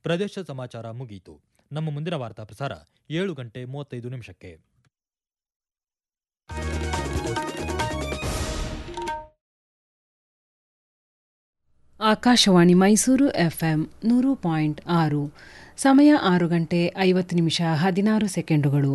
ಪ್ರದೇಶ ಸಮಾಚಾರ ಮುಗಿಯಿತು ನಮ್ಮ ಮುಂದಿನ ವಾರ್ತಾ ಪ್ರಸಾರ ಏಳು ಗಂಟೆ ಮೂವತ್ತೈದು ನಿಮಿಷಕ್ಕೆ ಆಕಾಶವಾಣಿ ಮೈಸೂರು ಎಫ್ಎಂ ನೂರು ಪಾಯಿಂಟ್ ಆರು ಸಮಯ ಆರು ಗಂಟೆ ಐವತ್ತು ನಿಮಿಷ ಹದಿನಾರು ಸೆಕೆಂಡುಗಳು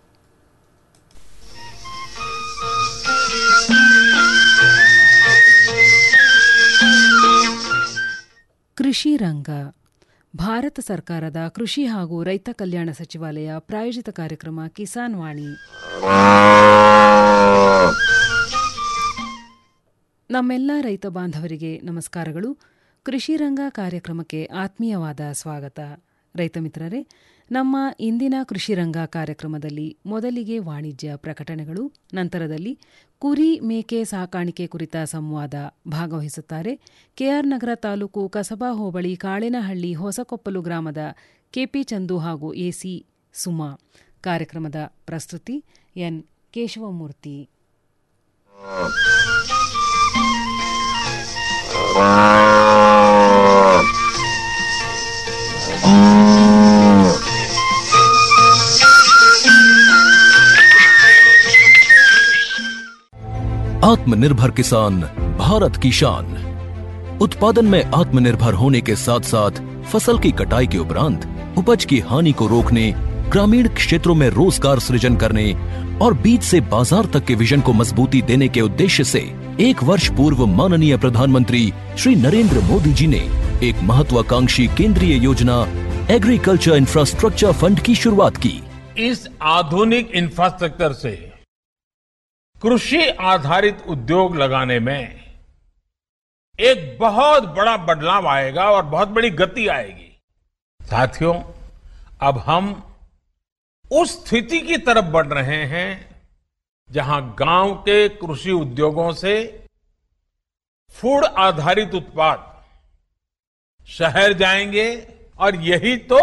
ಕೃಷಿ ರಂಗ ಭಾರತ ಸರ್ಕಾರದ ಕೃಷಿ ಹಾಗೂ ರೈತ ಕಲ್ಯಾಣ ಸಚಿವಾಲಯ ಪ್ರಾಯೋಜಿತ ಕಾರ್ಯಕ್ರಮ ಕಿಸಾನ್ ವಾಣಿ ನಮ್ಮೆಲ್ಲ ರೈತ ಬಾಂಧವರಿಗೆ ನಮಸ್ಕಾರಗಳು ಕೃಷಿ ರಂಗ ಕಾರ್ಯಕ್ರಮಕ್ಕೆ ಆತ್ಮೀಯವಾದ ಸ್ವಾಗತ ರೈತ ಮಿತ್ರರೇ ನಮ್ಮ ಇಂದಿನ ಕೃಷಿ ರಂಗ ಕಾರ್ಯಕ್ರಮದಲ್ಲಿ ಮೊದಲಿಗೆ ವಾಣಿಜ್ಯ ಪ್ರಕಟಣೆಗಳು ನಂತರದಲ್ಲಿ ಕುರಿ ಮೇಕೆ ಸಾಕಾಣಿಕೆ ಕುರಿತ ಸಂವಾದ ಭಾಗವಹಿಸುತ್ತಾರೆ ಕೆಆರ್ ನಗರ ತಾಲೂಕು ಕಸಬಾ ಹೋಬಳಿ ಕಾಳಿನಹಳ್ಳಿ ಹೊಸಕೊಪ್ಪಲು ಗ್ರಾಮದ ಕೆಪಿ ಚಂದು ಹಾಗೂ ಎಸಿ ಸುಮಾ ಕಾರ್ಯಕ್ರಮದ ಪ್ರಸ್ತುತಿ ಎನ್ ಕೇಶವಮೂರ್ತಿ आत्मनिर्भर किसान भारत की शान उत्पादन में आत्मनिर्भर होने के साथ साथ फसल की कटाई के उपरांत उपज की हानि को रोकने ग्रामीण क्षेत्रों में रोजगार सृजन करने और बीज से बाजार तक के विजन को मजबूती देने के उद्देश्य से एक वर्ष पूर्व माननीय प्रधानमंत्री श्री नरेंद्र मोदी जी ने एक महत्वाकांक्षी केंद्रीय योजना एग्रीकल्चर इंफ्रास्ट्रक्चर फंड की शुरुआत की इस आधुनिक इंफ्रास्ट्रक्चर से कृषि आधारित उद्योग लगाने में एक बहुत बड़ा बदलाव आएगा और बहुत बड़ी गति आएगी साथियों अब हम उस स्थिति की तरफ बढ़ रहे हैं जहां गांव के कृषि उद्योगों से फूड आधारित उत्पाद शहर जाएंगे और यही तो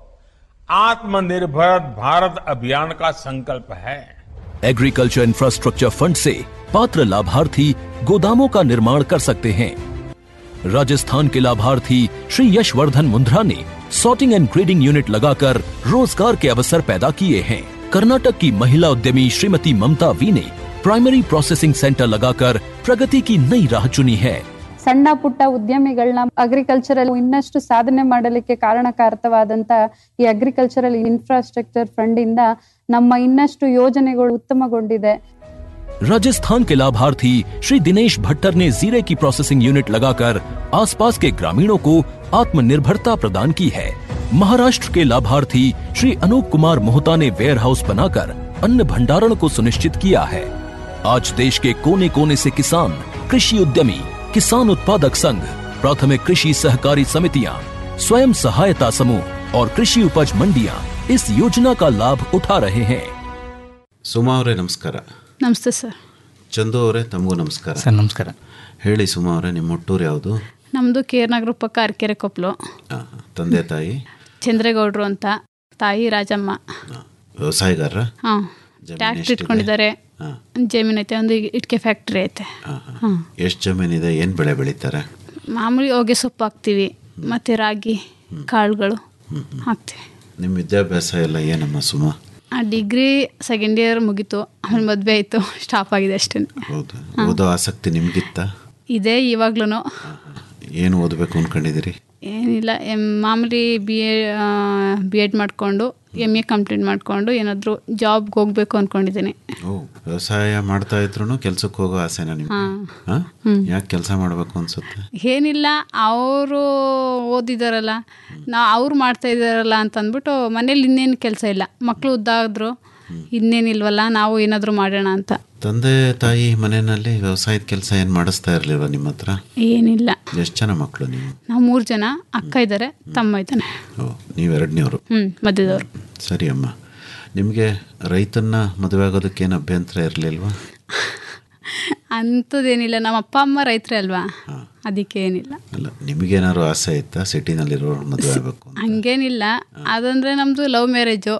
आत्मनिर्भर भारत अभियान का संकल्प है एग्रीकल्चर इंफ्रास्ट्रक्चर फंड से पात्र लाभार्थी गोदामों का निर्माण कर सकते हैं राजस्थान के लाभार्थी श्री यशवर्धन मुंद्रा ने सॉर्टिंग एंड ग्रेडिंग यूनिट लगाकर रोजगार के अवसर पैदा किए हैं कर्नाटक की महिला उद्यमी श्रीमती ममता वी ने प्राइमरी प्रोसेसिंग सेंटर लगाकर प्रगति की नई राह चुनी है ಸಣ್ಣ ಪುಟ್ಟ ಉದ್ಯಮಿಗಳನ್ನ ಅಗ್ರಿಕಲ್ಚರಲ್ ಇನ್ನಷ್ಟು ಸಾಧನೆ ಮಾಡಲಿಕ್ಕೆ ಕಾರಣಕಾರಕವಾದಂತ ಈ ಅಗ್ರಿಕಲ್ಚರಲ್ ಇನ್ಫ್ರಾಸ್ಟ್ರಕ್ಚರ್ ಫಂಡ್ ಇಂದ ನಮ್ಮ ಇನ್ನಷ್ಟು ಯೋಜನೆಗಳು ಉತ್ತಮಗೊಂಡಿದೆ राजस्थान के लाभार्थी श्री दिनेश भट्टर ने जीरे की प्रोसेसिंग यूनिट लगाकर आसपास के ग्रामीणों को आत्मनिर्भरता प्रदान की है महाराष्ट्र के लाभार्थी श्री अनूप कुमार मोहता ने वेयर हाउस बनाकर अन्न भंडारण को सुनिश्चित किया है आज देश के कोने कोने से किसान कृषि उद्यमी किसान उत्पादक संघ प्राथमिक कृषि सहकारी समितियां स्वयं सहायता समूह और कृषि उपज मंडियां इस योजना का लाभ उठा रहे हैं ಸುಮಾ ಅವರೇ ನಮಸ್ಕಾರ ನಮಸ್ತೆ ಸರ್ ಚಂದು ಅವರೇ ತಮಗೂ ನಮಸ್ಕಾರ ಸರ್ ನಮಸ್ಕಾರ ಹೇಳಿ ಸುಮಾ ಅವರೇ ನಿಮ್ಮ ಹುಟ್ಟೂರು ಯಾವುದು ನಮ್ಮದು ಕೇರ್ ನಗರ ಪಕ್ಕ ಅರಕೆರೆ ಕೊಪ್ಪಲು ಆ, ತಂದೆ ತಾಯಿ ಚಂದ್ರೇಗೌಡರು ಅಂತ ತಾಯಿ ರಾಜಮ್ಮ ಆ, ವ್ಯವಸಾಯಗಾರರ ಹಾಂ ಜಮೀನ್ ಟ್ಯಾಕ್ಟ್ರಿ ಎಷ್ಟಿದೆ? ಇಟ್ಕೊಂಡಿದ್ದಾರೆ ಹಾ. ಜಮೀನು ಐತೆ ಒಂದು ಇಟ್ಕೆ ಫ್ಯಾಕ್ಟ್ರಿ ಐತೆ ಎಷ್ಟು ಜಮೀನಿದೆ ಏನು ಬೆಳೆ ಬೆಳೀತಾರೆ ಮಾಮೂಲಿ ಹೊಗೆ ಸೊಪ್ಪು ಹಾಕ್ತೀವಿ ಮತ್ತು ರಾಗಿ ಕಾಳುಗಳು ಹಾಕ್ತೀವಿ ನಿಮ್ಮ ವಿದ್ಯಾಭ್ಯಾಸ ಎಲ್ಲ ಏನಮ್ಮ ಸುಮಾ ಆ ಡಿಗ್ರಿ ಸೆಕೆಂಡ್ ಇಯರ್ ಮುಗೀತು ಆಮೇಲೆ ಮದುವೆ ಆಯಿತು ಸ್ಟಾಪ್ ಆಗಿದೆ ಅಷ್ಟೇ ಹೌದು ಓದೋ ಆಸಕ್ತಿ ನಿಮ್ಗಿತ್ತ ಇದೆ ಇವಾಗ್ಲೂ ಏನು ಓದಬೇಕು ಅನ್ಕೊಂಡಿದ್ದೀರಿ ಏನಿಲ್ಲ ಎಮ್ ಮಾಮೂಲಿ ಬಿ ಎ ಬಿ ಎಡ್ ಮಾಡಿಕೊಂಡು ಎಮ್ ಎ ಕಂಪ್ಲೀಟ್ ಮಾಡಿಕೊಂಡು ಏನಾದರೂ ಜಾಬ್ಗೆ ಹೋಗ್ಬೇಕು ಅಂದ್ಕೊಂಡಿದ್ದೀನಿ ಓ ವ್ಯವಸಾಯ ಮಾಡ್ತಾ ಇದ್ರು ಕೆಲ್ಸಕ್ಕೆ ಹೋಗೋ ಆಸೆನಾ ನಿಮ್ಗೆ ಹಾ ಯಾಕೆ ಕೆಲಸ ಮಾಡಬೇಕು ಅನ್ಸುತ್ತೆ ಏನಿಲ್ಲ ಅವರು ಓದಿದಾರಲ್ಲ ನಾ ಅವ್ರು ಮಾಡ್ತಾ ಇದ್ದಾರಲ್ಲ ಅಂತ ಅಂದ್ಬಿಟ್ಟು ಮನೇಲಿ ಇನ್ನೇನು ಕೆಲಸ ಇಲ್ಲ ಮಕ್ಕಳು ಉದ್ದಾದ್ರು ಇನ್ನೇನಿಲ್ವಲ್ಲ ನಾವು ಏನಾದರೂ ಮಾಡೋಣ ಅಂತ ತಂದೆ ತಾಯಿ ಮನೆಯಲ್ಲಿ ವ್ಯವಸಾಯದ ಕೆಲಸ ಏನು ಮಾಡಿಸ್ತಾ ಇರಲಿಲ್ವ ನಿಮ್ಮ ಹತ್ರ ಏನಿಲ್ಲ ಎಷ್ಟು ಜನ ಮಕ್ಕಳು ನೀವು ನಾವು ಮೂರು ಜನ ಅಕ್ಕ ಇದ್ದಾರೆ ತಮ್ಮ ಇದ್ದಾನೆ ಓ ನೀವೆರಡನೇವರು ಹ್ಞೂ ಮಧ್ಯದವ್ರು ಸರಿ ಅಮ್ಮ ನಿಮಗೆ ರೈತನ್ನ ಮದುವೆ ಆಗೋದಕ್ಕೇನು ಅಭ್ಯಂತರ ಇರಲಿಲ್ವಾ ಅಂಥದ್ದೇನಿಲ್ಲ ನಮ್ಮ ಅಪ್ಪ ಅಮ್ಮ ರೈತರೇ ಅಲ್ವಾ ಅದಕ್ಕೆ ಏನಿಲ್ಲ ಅಲ್ಲ ನಿಮಗೇನಾದ್ರು ಆಸೆ ಇತ್ತಾ ಸಿಟಿನಲ್ಲಿರೋ ಮದುವೆ ಆಗಬೇಕು ಹಂಗೇನಿಲ್ಲ ಅದಂದರೆ ನಮ್ಮದು ಲವ್ ಮ್ಯಾರೇಜು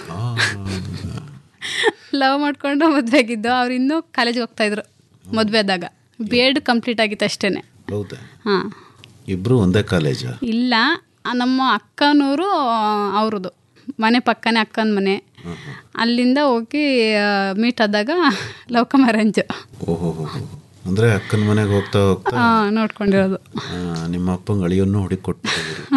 ಲವ್ ಮಾಡ್ಕೊಂಡು ಮದುವೆ ಆಗಿದ್ದು ಅವ್ರು ಇನ್ನೂ ಕಾಲೇಜ್ಗೆ ಹೋಗ್ತಾಯಿದ್ರು ಮದುವೆ ಆದಾಗ ಬಿ ಎಡ್ ಕಂಪ್ಲೀಟ್ ಆಗಿತ್ತು ಅಷ್ಟೇ ಹೌದಾ ಹಾಂ ಇಬ್ರು ಒಂದೇ ಕಾಲೇಜಾ ಇಲ್ಲ ಆ, ನಮ್ಮ ಅಕ್ಕನೂರು ಅವ್ರದ್ದು ಮನೆ ಪಕ್ಕನೇ ಅಕ್ಕನ ಮನೆ ಅಲ್ಲಿಂದ ಹೋಗಿ ಮೀಟ್ ಆದಾಗ ಲವ್ ಮ್ಯಾರೇಂಜ್ ಓಹೋ ಅಂದ್ರೆ ಅಕ್ಕನ ಮನೆಗೆ ಹೋಗ್ತಾ ಹೋಗ್ತಾ ನೋಡ್ಕೊಂಡಿರೋದು ಆ, ನಿಮ್ಮ ಅಪ್ಪಂಗೆ ಅಳಿಯನ್ನು ಹುಡುಕೊಟ್ಟು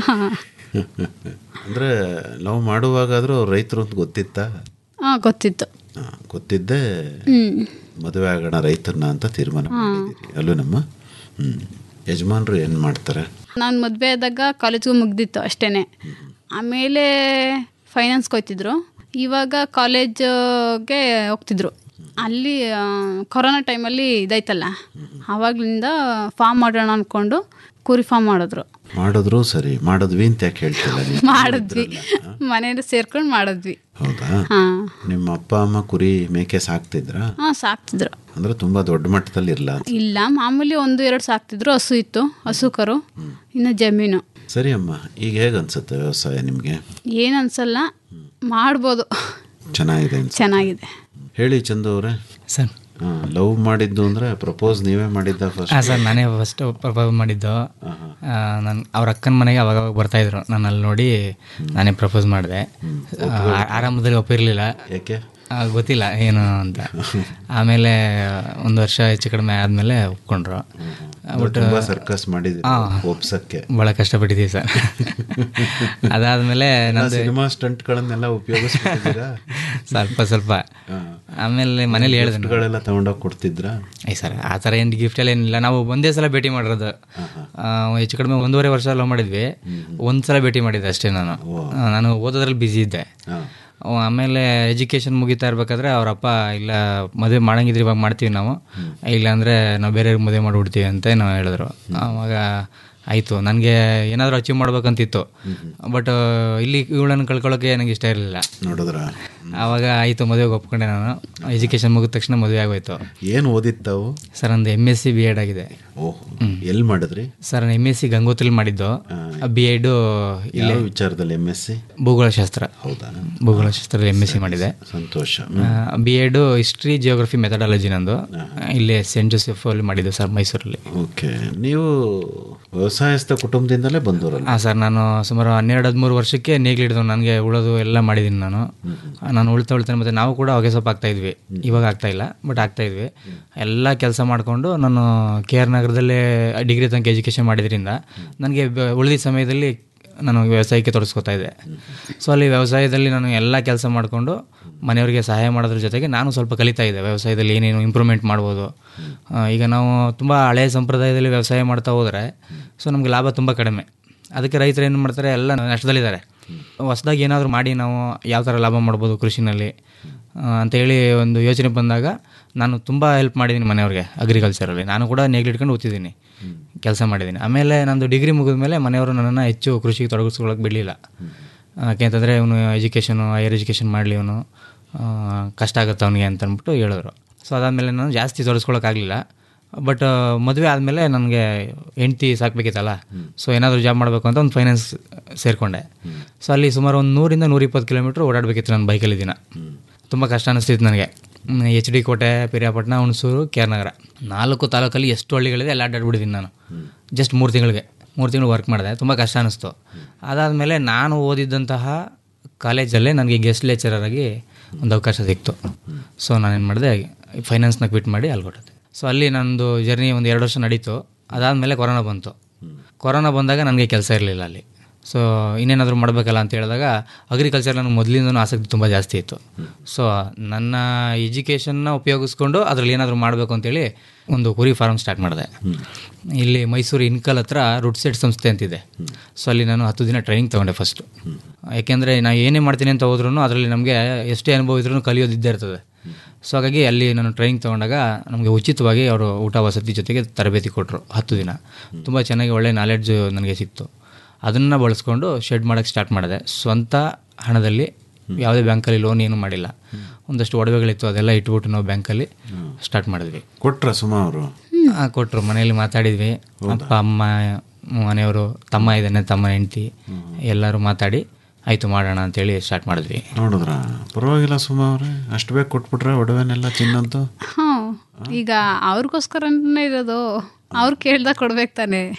ಅಂದ್ರೆ ಲವ್ ಮಾಡುವಾಗಾದ್ರೂ ಅವ್ರು ರೈತರು ಅಂತ ಗೊತ್ತಿತ್ತಾ ಹಾಂ ಗೊತ್ತಿತ್ತು ಆ, ಗೊತ್ತಿದ್ದೇ ಮದುವೆ ಆಗೋಣ ರೈತರನ್ನ ಅಂತ ತೀರ್ಮಾನ ಮಾಡಿದ್ದೀರಿ ಅಲ್ಲೂ ನಮ್ಮ ಹ್ಮ್ ಯಜಮಾನ್ರು ಏನು ಮಾಡ್ತಾರೆ ನಾನು ಮದುವೆ ಆದಾಗ ಕಾಲೇಜ್ಗೂ ಮುಗ್ದಿತ್ತು ಅಷ್ಟೇ ಆಮೇಲೆ ಫೈನಾನ್ಸ್ಗೆ ಹೋಗ್ತಿದ್ರು ಇವಾಗ ಕಾಲೇಜ್ಗೆ ಹೋಗ್ತಿದ್ರು ಅಲ್ಲಿ ಆ, ಕೊರೋನಾ ಟೈಮಲ್ಲಿ ಇದಾಯ್ತಲ್ಲ ಆವಾಗಲಿಂದ ಫಾರ್ಮ್ ಮಾಡೋಣ ಅಂದ್ಕೊಂಡು ಕುರಿ ಫಾರ್ಮ್ ಮಾಡಿದ್ರು ಮಾಡಿದ್ರು ಸರಿ ಮಾಡಿದ್ವಿ ಅಂತ ಯಾಕೆ ಹೇಳ್ತಿಲ್ಲ ನೀವು? ಮಾಡಿದ್ವಿ ಮನೇಲಿ ಸೇರ್ಕೊಂಡು ಮಾಡಿದ್ವಿ ಹೌದಾ ಹಾಂ ನಿಮ್ಮ ಅಪ್ಪ ಅಮ್ಮ ಕುರಿ ಮೇಕೆ ಸಾಕ್ತಿದ್ರಾ ಹಾಂ ಸಾಕ್ತಿದ್ರು ಅಂದ್ರೆ ತುಂಬಾ ದೊಡ್ಡ ಮಟ್ಟದಲ್ಲಿ ಇರಲ್ಲ ಇಲ್ಲ ಮಾಮೂಲಿ ಒಂದು ಎರಡು ಸಾಕ್ತಿದ್ರು ಹಸು ಇತ್ತು ಹಸು ಕರು ಇನ್ನು ಜಮೀನು ಸರಿ ಅಮ್ಮ ಈಗ ಹೇಗೆ ಅನ್ಸುತ್ತೆ ವ್ಯವಸಾಯ ನಿಮಗೆ ಏನು ಅನ್ಸಲ್ಲ ಮಾಡ್ಬೋದು ಚೆನ್ನಾಗಿದೆ ಅನ್ಸುತ್ತೆ ಚೆನ್ನಾಗಿದೆ ಹೇಳಿ ಚಂದು ಅವರೇ ಸರ್ ಲವ್ ಮಾಡಿದ್ದು ಅಂದ್ರೆ ಪ್ರಪೋಸ್ ನೀವೇ ಮಾಡಿದ್ದ ಫಸ್ಟ್ ಹಾಂ ಸರ್ ನಾನೇ ಫಸ್ಟ್ ಪ್ರಪೋಸ್ ಮಾಡಿದ್ದು ನಾನು ಅವ್ರ ಅಕ್ಕನ ಮನೆಗೆ ಅವಾಗ ಅವಾಗ ಬರ್ತಾಯಿದ್ರು ನಾನು ಅಲ್ಲಿ ನೋಡಿ ನಾನೇ ಪ್ರಪೋಸ್ ಮಾಡಿದೆ ಆರಂಭದಲ್ಲಿ ಒಪ್ಪಿರಲಿಲ್ಲ ಯಾಕೆ ಗೊತ್ತಿಲ್ಲ ಏನು ಅಂತ ಆಮೇಲೆ ಒಂದು ವರ್ಷ ಹೆಚ್ಚು ಕಡಿಮೆ ಆದಮೇಲೆ ಒಪ್ಕೊಂಡ್ರು ಬಟ್ ತುಂಬಾ ಸರ್ಕಸ್ ಮಾಡಿದ್ರಿ ಒಪ್ಸಕ್ಕೆ ಭಾಳ ಕಷ್ಟಪಟ್ಟಿದ್ದೀವಿ ಸರ್ ಅದಾದಮೇಲೆ ನಂದು ಸಿನಿಮಾ ಸ್ಟಂಟ್ಗಳನ್ನೆಲ್ಲ ಉಪಯೋಗಿಸ್ಬಿಟ್ಟಿದ್ದೀರಾ ಸ್ವಲ್ಪ ಸ್ವಲ್ಪ ಆಮೇಲೆ ಮನೇಲಿ ಹೇಳಿದೆ ನಾನು. ಗಳೆಲ್ಲ ತಗೊಂಡೋಗಿ ಕೊಡ್ತಿದ್ರಾ ಐ ಸರ್ ಆ ಥರ ಏನು ಗಿಫ್ಟ್ ಎಲ್ಲ ಏನಿಲ್ಲ ನಾವು ಒಂದೇ ಸಲ ಭೇಟಿ ಮಾಡಿರೋದು ಆ, ಹೆಚ್ಚು ಕಡಿಮೆ ಒಂದೂವರೆ ವರ್ಷ ಲವ್ ಮಾಡಿದ್ವಿ ಒಂದು ಸಲ ಭೇಟಿ ಮಾಡಿದ್ದೆ ಅಷ್ಟೇ ನಾನು ಆ, ನಾನು ಓದೋದ್ರಲ್ಲಿ ಬ್ಯುಸಿ ಇದ್ದೆ ಅವ ಆಮೇಲೆ ಎಜುಕೇಷನ್ ಮುಗಿತಾ ಇರ್ಬೇಕಾದ್ರೆ ಅವರಪ್ಪ ಇಲ್ಲ ಮದುವೆ ಮಾಡಂಗಿದ್ರೆ ಇವಾಗ ಮಾಡ್ತೀವಿ ನಾವು ಇಲ್ಲಾಂದರೆ ನಾವು ಬೇರೆಯವ್ರಿಗೆ ಮದುವೆ ಮಾಡಿಬಿಡ್ತೀವಿ ಅಂತ ನಾವು ಹೇಳಿದ್ರು ಆವಾಗ ಆಯಿತು ನನಗೆ ಏನಾದರೂ ಅಚೀವ್ ಮಾಡ್ಬೇಕಂತಿತ್ತು ಬಟ್ ಇಲ್ಲಿ ಇವಳನ್ನು ಕಳ್ಕೊಳ್ಳೋಕೆ ನನಗೆ ಇಷ್ಟ ಇರಲಿಲ್ಲ ನೋಡಿದ್ರ ಆವಾಗ ಆಯಿತು ಮದುವೆಗೆ ಒಪ್ಕೊಂಡೆ ನಾನು ಎಜುಕೇಷನ್ ಮುಗಿದ ತಕ್ಷಣ ಮದುವೆ ಆಗೋಯ್ತು ಏನು ಓದಿತ್ತಾವು ಸರ್ ನಂದು M S C B Ed ಆಗಿದೆ ಓಹ್ ಎಲ್ಲಿ ಮಾಡಿದ್ರಿ ಸರ್ ನಾನು ಎಮ್ ಎಸ್ ಸಿ ಗಂಗೋತ್ರಿಲಿ ಮಾಡಿದ್ದು ಬಿ ಎಡು ಯಾವ ವಿಚಾರದಲ್ಲಿ ಎಮ್ ಎಸ್ ಸಿ ಭೂಗೋಳಶಾಸ್ತ್ರ ಹೌದಾ ಭೂಗೋಳಶಾಸ್ತ್ರದಲ್ಲಿ ಎಮ್ ಎಸ್ ಸಿ ಮಾಡಿದೆ ಸಂತೋಷ B Ed history geography methodology ನಂದು ಇಲ್ಲಿ ಸೆಂಟ್ ಜೋಸೆಫ್ ಅಲ್ಲಿ ಮಾಡಿದ್ದು ಸರ್ ಮೈಸೂರಲ್ಲಿ ಓಕೆ ನೀವು ವ್ಯವಸಾಯಸ್ಥ ಕುಟುಂಬದಿಂದಲೇ ಬಂದವರಲ್ಲ ಹಾಂ ಸರ್ ನಾನು ಸುಮಾರು ಹನ್ನೆರಡು ಹದಿಮೂರು ವರ್ಷಕ್ಕೆ ನೇಗ್ಲಿಡ್ದು ನನಗೆ ಉಳೋದು ಎಲ್ಲ ಮಾಡಿದ್ದೀನಿ ನಾನು ನಾನು ಉಳ್ತಾ ಉಳ್ತಾನೆ ಮತ್ತು ನಾವು ಕೂಡ ಹೊಗೆ ಸೊಪ್ಪು ಆಗ್ತಾ ಇದ್ವಿ ಇವಾಗ ಆಗ್ತಾ ಇಲ್ಲ ಬಟ್ ಆಗ್ತಾ ಇದ್ವಿ ಎಲ್ಲ ಕೆಲಸ ಮಾಡಿಕೊಂಡು ನಾನು ಕೆ ಆರ್ ನಗರದಲ್ಲೇ ಡಿಗ್ರಿ ತನಕ ಎಜುಕೇಷನ್ ಮಾಡಿದ್ರಿಂದ ನನಗೆ ಉಳಿದ ಸಮಯದಲ್ಲಿ ನಾನು ವ್ಯವಸಾಯಕ್ಕೆ ತೊಡಸ್ಕೊತಾ ಇದ್ದೆ ಸೊ ಅಲ್ಲಿ ವ್ಯವಸಾಯದಲ್ಲಿ ನಾನು ಎಲ್ಲ ಕೆಲಸ ಮಾಡಿಕೊಂಡು ಮನೆಯವರಿಗೆ ಸಹಾಯ ಮಾಡೋದ್ರ ಜೊತೆಗೆ ನಾನು ಸ್ವಲ್ಪ ಕಲಿತಾ ಇದ್ದೆ ವ್ಯವಸಾಯದಲ್ಲಿ ಏನೇನು ಇಂಪ್ರೂವ್ಮೆಂಟ್ ಮಾಡ್ಬೋದು ಆ, ಈಗ ನಾವು ತುಂಬ ಹಳೆಯ ಸಂಪ್ರದಾಯದಲ್ಲಿ ವ್ಯವಸಾಯ ಮಾಡ್ತಾ ಹೋದರೆ ಸೊ ನಮಗೆ ಲಾಭ ತುಂಬ ಕಡಿಮೆ ಅದಕ್ಕೆ ರೈತರು ಏನು ಮಾಡ್ತಾರೆ ಎಲ್ಲ ನಷ್ಟದಲ್ಲಿದ್ದಾರೆ ಹೊಸದಾಗಿ ಏನಾದರೂ ಮಾಡಿ ನಾವು ಯಾವ ಥರ ಲಾಭ ಮಾಡ್ಬೋದು ಕೃಷಿನಲ್ಲಿ ಆ, ಅಂತೇಳಿ ಒಂದು ಯೋಚನೆ ಬಂದಾಗ ನಾನು ತುಂಬ ಹೆಲ್ಪ್ ಮಾಡಿದ್ದೀನಿ ಮನೆಯವ್ರಿಗೆ ಅಗ್ರಿಕಲ್ಚರಲ್ಲಿ ನಾನು ಕೂಡ ನೇಗ್ಲಿಟ್ಕೊಂಡು ಓದ್ತಿದ್ದೀನಿ ಕೆಲಸ ಮಾಡಿದ್ದೀನಿ ಆಮೇಲೆ ನಂದು ಡಿಗ್ರಿ ಮುಗಿದ ಮೇಲೆ ಮನೆಯವರು ನನ್ನನ್ನು ಹೆಚ್ಚು ಕೃಷಿಗೆ ತೊಡಗಿಸ್ಕೊಳ್ಳೋಕೆ ಬಿಡಲಿಲ್ಲ ಯಾಕೆಂತಂದರೆ ಇವನು ಎಜುಕೇಷನು ಹೈಯರ್ ಎಜುಕೇಷನ್ ಮಾಡಲಿ ಇವನು ಕಷ್ಟ ಆಗುತ್ತೆ ಅವನಿಗೆ ಅಂತ ಅಂದ್ಬಿಟ್ಟು ಹೇಳಿದ್ರು ಸೊ ಅದಾದಮೇಲೆ ನಾನು ಜಾಸ್ತಿ ತೊಡಗಿಸ್ಕೊಳ್ಳೋಕ್ಕಾಗಲಿಲ್ಲ ಬಟ್ ಮದುವೆ ಆದಮೇಲೆ ನನಗೆ ಹೆಂಡ್ತಿ ಸಾಕಬೇಕಿತ್ತಲ್ಲ ಸೊ ಏನಾದರೂ ಜಾಬ್ ಮಾಡಬೇಕು ಅಂತ ಒಂದು ಫೈನಾನ್ಸ್ ಸೇರಿಕೊಂಡೆ ಸೊ ಅಲ್ಲಿ ಸುಮಾರು ಒಂದು ನೂರಿಂದ ನೂರಿಪ್ಪತ್ತು ಕಿಲೋಮೀಟ್ರ್ ಓಡಾಡಬೇಕಿತ್ತು ನನ್ನ ಬೈಕಲ್ಲಿ ದಿನ ತುಂಬ ಕಷ್ಟ ಅನ್ನಿಸ್ತಿತ್ತು ನನಗೆ H D Kote Periyapatna Hunsur K R Nagar ನಾಲ್ಕು ತಾಲೂಕಲ್ಲಿ ಎಷ್ಟು ಹಳ್ಳಿಗಳಿದೆ ಎಲ್ಲ ಅಡ್ಡಾಡ್ಬಿಟ್ಟಿದ್ದೀನಿ ನಾನು ಜಸ್ಟ್ ಮೂರು ತಿಂಗಳಿಗೆ ಮೂರು ತಿಂಗಳು ವರ್ಕ್ ಮಾಡಿದೆ ತುಂಬ ಕಷ್ಟ ಅನ್ನಿಸ್ತು ಅದಾದಮೇಲೆ ನಾನು ಓದಿದ್ದಂತಹ ಕಾಲೇಜಲ್ಲೇ ನನಗೆ ಗೆಸ್ಟ್ ಲೆಕ್ಚರರ್ ಆಗಿ ಒಂದು ಅವಕಾಶ ಸಿಕ್ತು ಸೊ ನಾನೇನು ಮಾಡಿದೆ ಫೈನಾನ್ಸ್ನ ಕ್ವಿಟ್ ಮಾಡಿ ಅಲ್ಲಿ ಕೊಟ್ಟಿದ್ದೆ ಸೊ ಅಲ್ಲಿ ನಂದು ಜರ್ನಿ ಒಂದು ಎರಡು ವರ್ಷ ನಡೀತು ಅದಾದಮೇಲೆ ಕೊರೋನಾ ಬಂತು ಕೊರೋನಾ ಬಂದಾಗ ನನಗೆ ಕೆಲಸ ಇರಲಿಲ್ಲ ಅಲ್ಲಿ ಸೊ ಇನ್ನೇನಾದರೂ ಮಾಡಬೇಕಲ್ಲ ಅಂತ ಹೇಳಿದಾಗ ಅಗ್ರಿಕಲ್ಚರ್ ನನಗೆ ಮೊದಲಿಂದನೂ ಆಸಕ್ತಿ ತುಂಬ ಜಾಸ್ತಿ ಇತ್ತು ಸೊ ನನ್ನ ಎಜುಕೇಷನ್ನ ಉಪಯೋಗಿಸ್ಕೊಂಡು ಅದರಲ್ಲಿ ಏನಾದರೂ ಮಾಡಬೇಕು ಅಂತೇಳಿ ಒಂದು ಕುರಿ ಫಾರ್ಮ್ ಸ್ಟಾರ್ಟ್ ಮಾಡಿದೆ ಇಲ್ಲಿ ಮೈಸೂರು ಇನ್ಕಲ್ ಹತ್ರ ರುಡ್ ಸೆಟ್ ಸಂಸ್ಥೆ ಅಂತಿದೆ ಸೊ ಅಲ್ಲಿ ನಾನು ಹತ್ತು ದಿನ ಟ್ರೈನಿಂಗ್ ತೊಗೊಂಡೆ ಫಸ್ಟು ಯಾಕೆಂದರೆ ನಾನು ಏನೇ ಮಾಡ್ತೀನಿ ಅಂತ ಹೋದ್ರೂ ಅದರಲ್ಲಿ ನಮಗೆ ಎಷ್ಟೇ ಅನುಭವ ಇದ್ರೂ ಕಲಿಯೋದು ಇದ್ದೇ ಇರ್ತದೆ ಸೊ ಹಾಗಾಗಿ ಅಲ್ಲಿ ನಾನು ಟ್ರೈನಿಂಗ್ ತೊಗೊಂಡಾಗ ನಮಗೆ ಉಚಿತವಾಗಿ ಅವರು ಊಟ ವಸತಿ ಜೊತೆಗೆ ತರಬೇತಿ ಕೊಟ್ಟರು ಹತ್ತು ದಿನ ತುಂಬ ಚೆನ್ನಾಗಿ ಒಳ್ಳೆ ನಾಲೆಡ್ಜ್ ನನಗೆ ಸಿಕ್ತು ಅದನ್ನು ಬಳಸ್ಕೊಂಡು ಶೆಡ್ ಮಾಡೋಕ್ಕೆ ಸ್ಟಾರ್ಟ್ ಮಾಡಿದೆ ಸ್ವಂತ ಹಣದಲ್ಲಿ ಯಾವುದೇ ಬ್ಯಾಂಕಲ್ಲಿ ಲೋನ್ ಏನು ಮಾಡಿಲ್ಲ ಒಂದಷ್ಟು ಒಡವೆಗಳಿತ್ತು ಅದೆಲ್ಲ ಇಟ್ಬಿಟ್ಟು ನಾವು ಬ್ಯಾಂಕಲ್ಲಿ ಸ್ಟಾರ್ಟ್ ಮಾಡಿದ್ವಿ ಕೊಟ್ರ ಸುಮಾ ಅವರು ಕೊಟ್ಟರು ಮನೆಯಲ್ಲಿ ಮಾತಾಡಿದ್ವಿ ಅಪ್ಪ ಅಮ್ಮ ಮನೆಯವರು ತಮ್ಮ ಇದ್ದಾನೆ ತಮ್ಮನ ಹೆಂಡ್ತಿ ಎಲ್ಲರೂ ಮಾತಾಡಿ ಆಯಿತು ಮಾಡೋಣ ಅಂತೇಳಿ ಸ್ಟಾರ್ಟ್ ಮಾಡಿದ್ವಿ ನೋಡಿದ್ರ ಪರವಾಗಿಲ್ಲ ಸುಮಾ ಅವ್ರೆ ಅಷ್ಟು ಬೇಗ ಕೊಟ್ಬಿಟ್ರೆ ಒಡವೆನೆಲ್ಲ ಚಿನ್ನಂತೂ ಹ್ಞೂ ಈಗ ಅವ್ರಿಗೋಸ್ಕರನೇ ಇರೋದು ಅವ್ರು ಕೇಳ್ದಾಗ ಕೊಡ್ಬೇಕು ತಾನೆ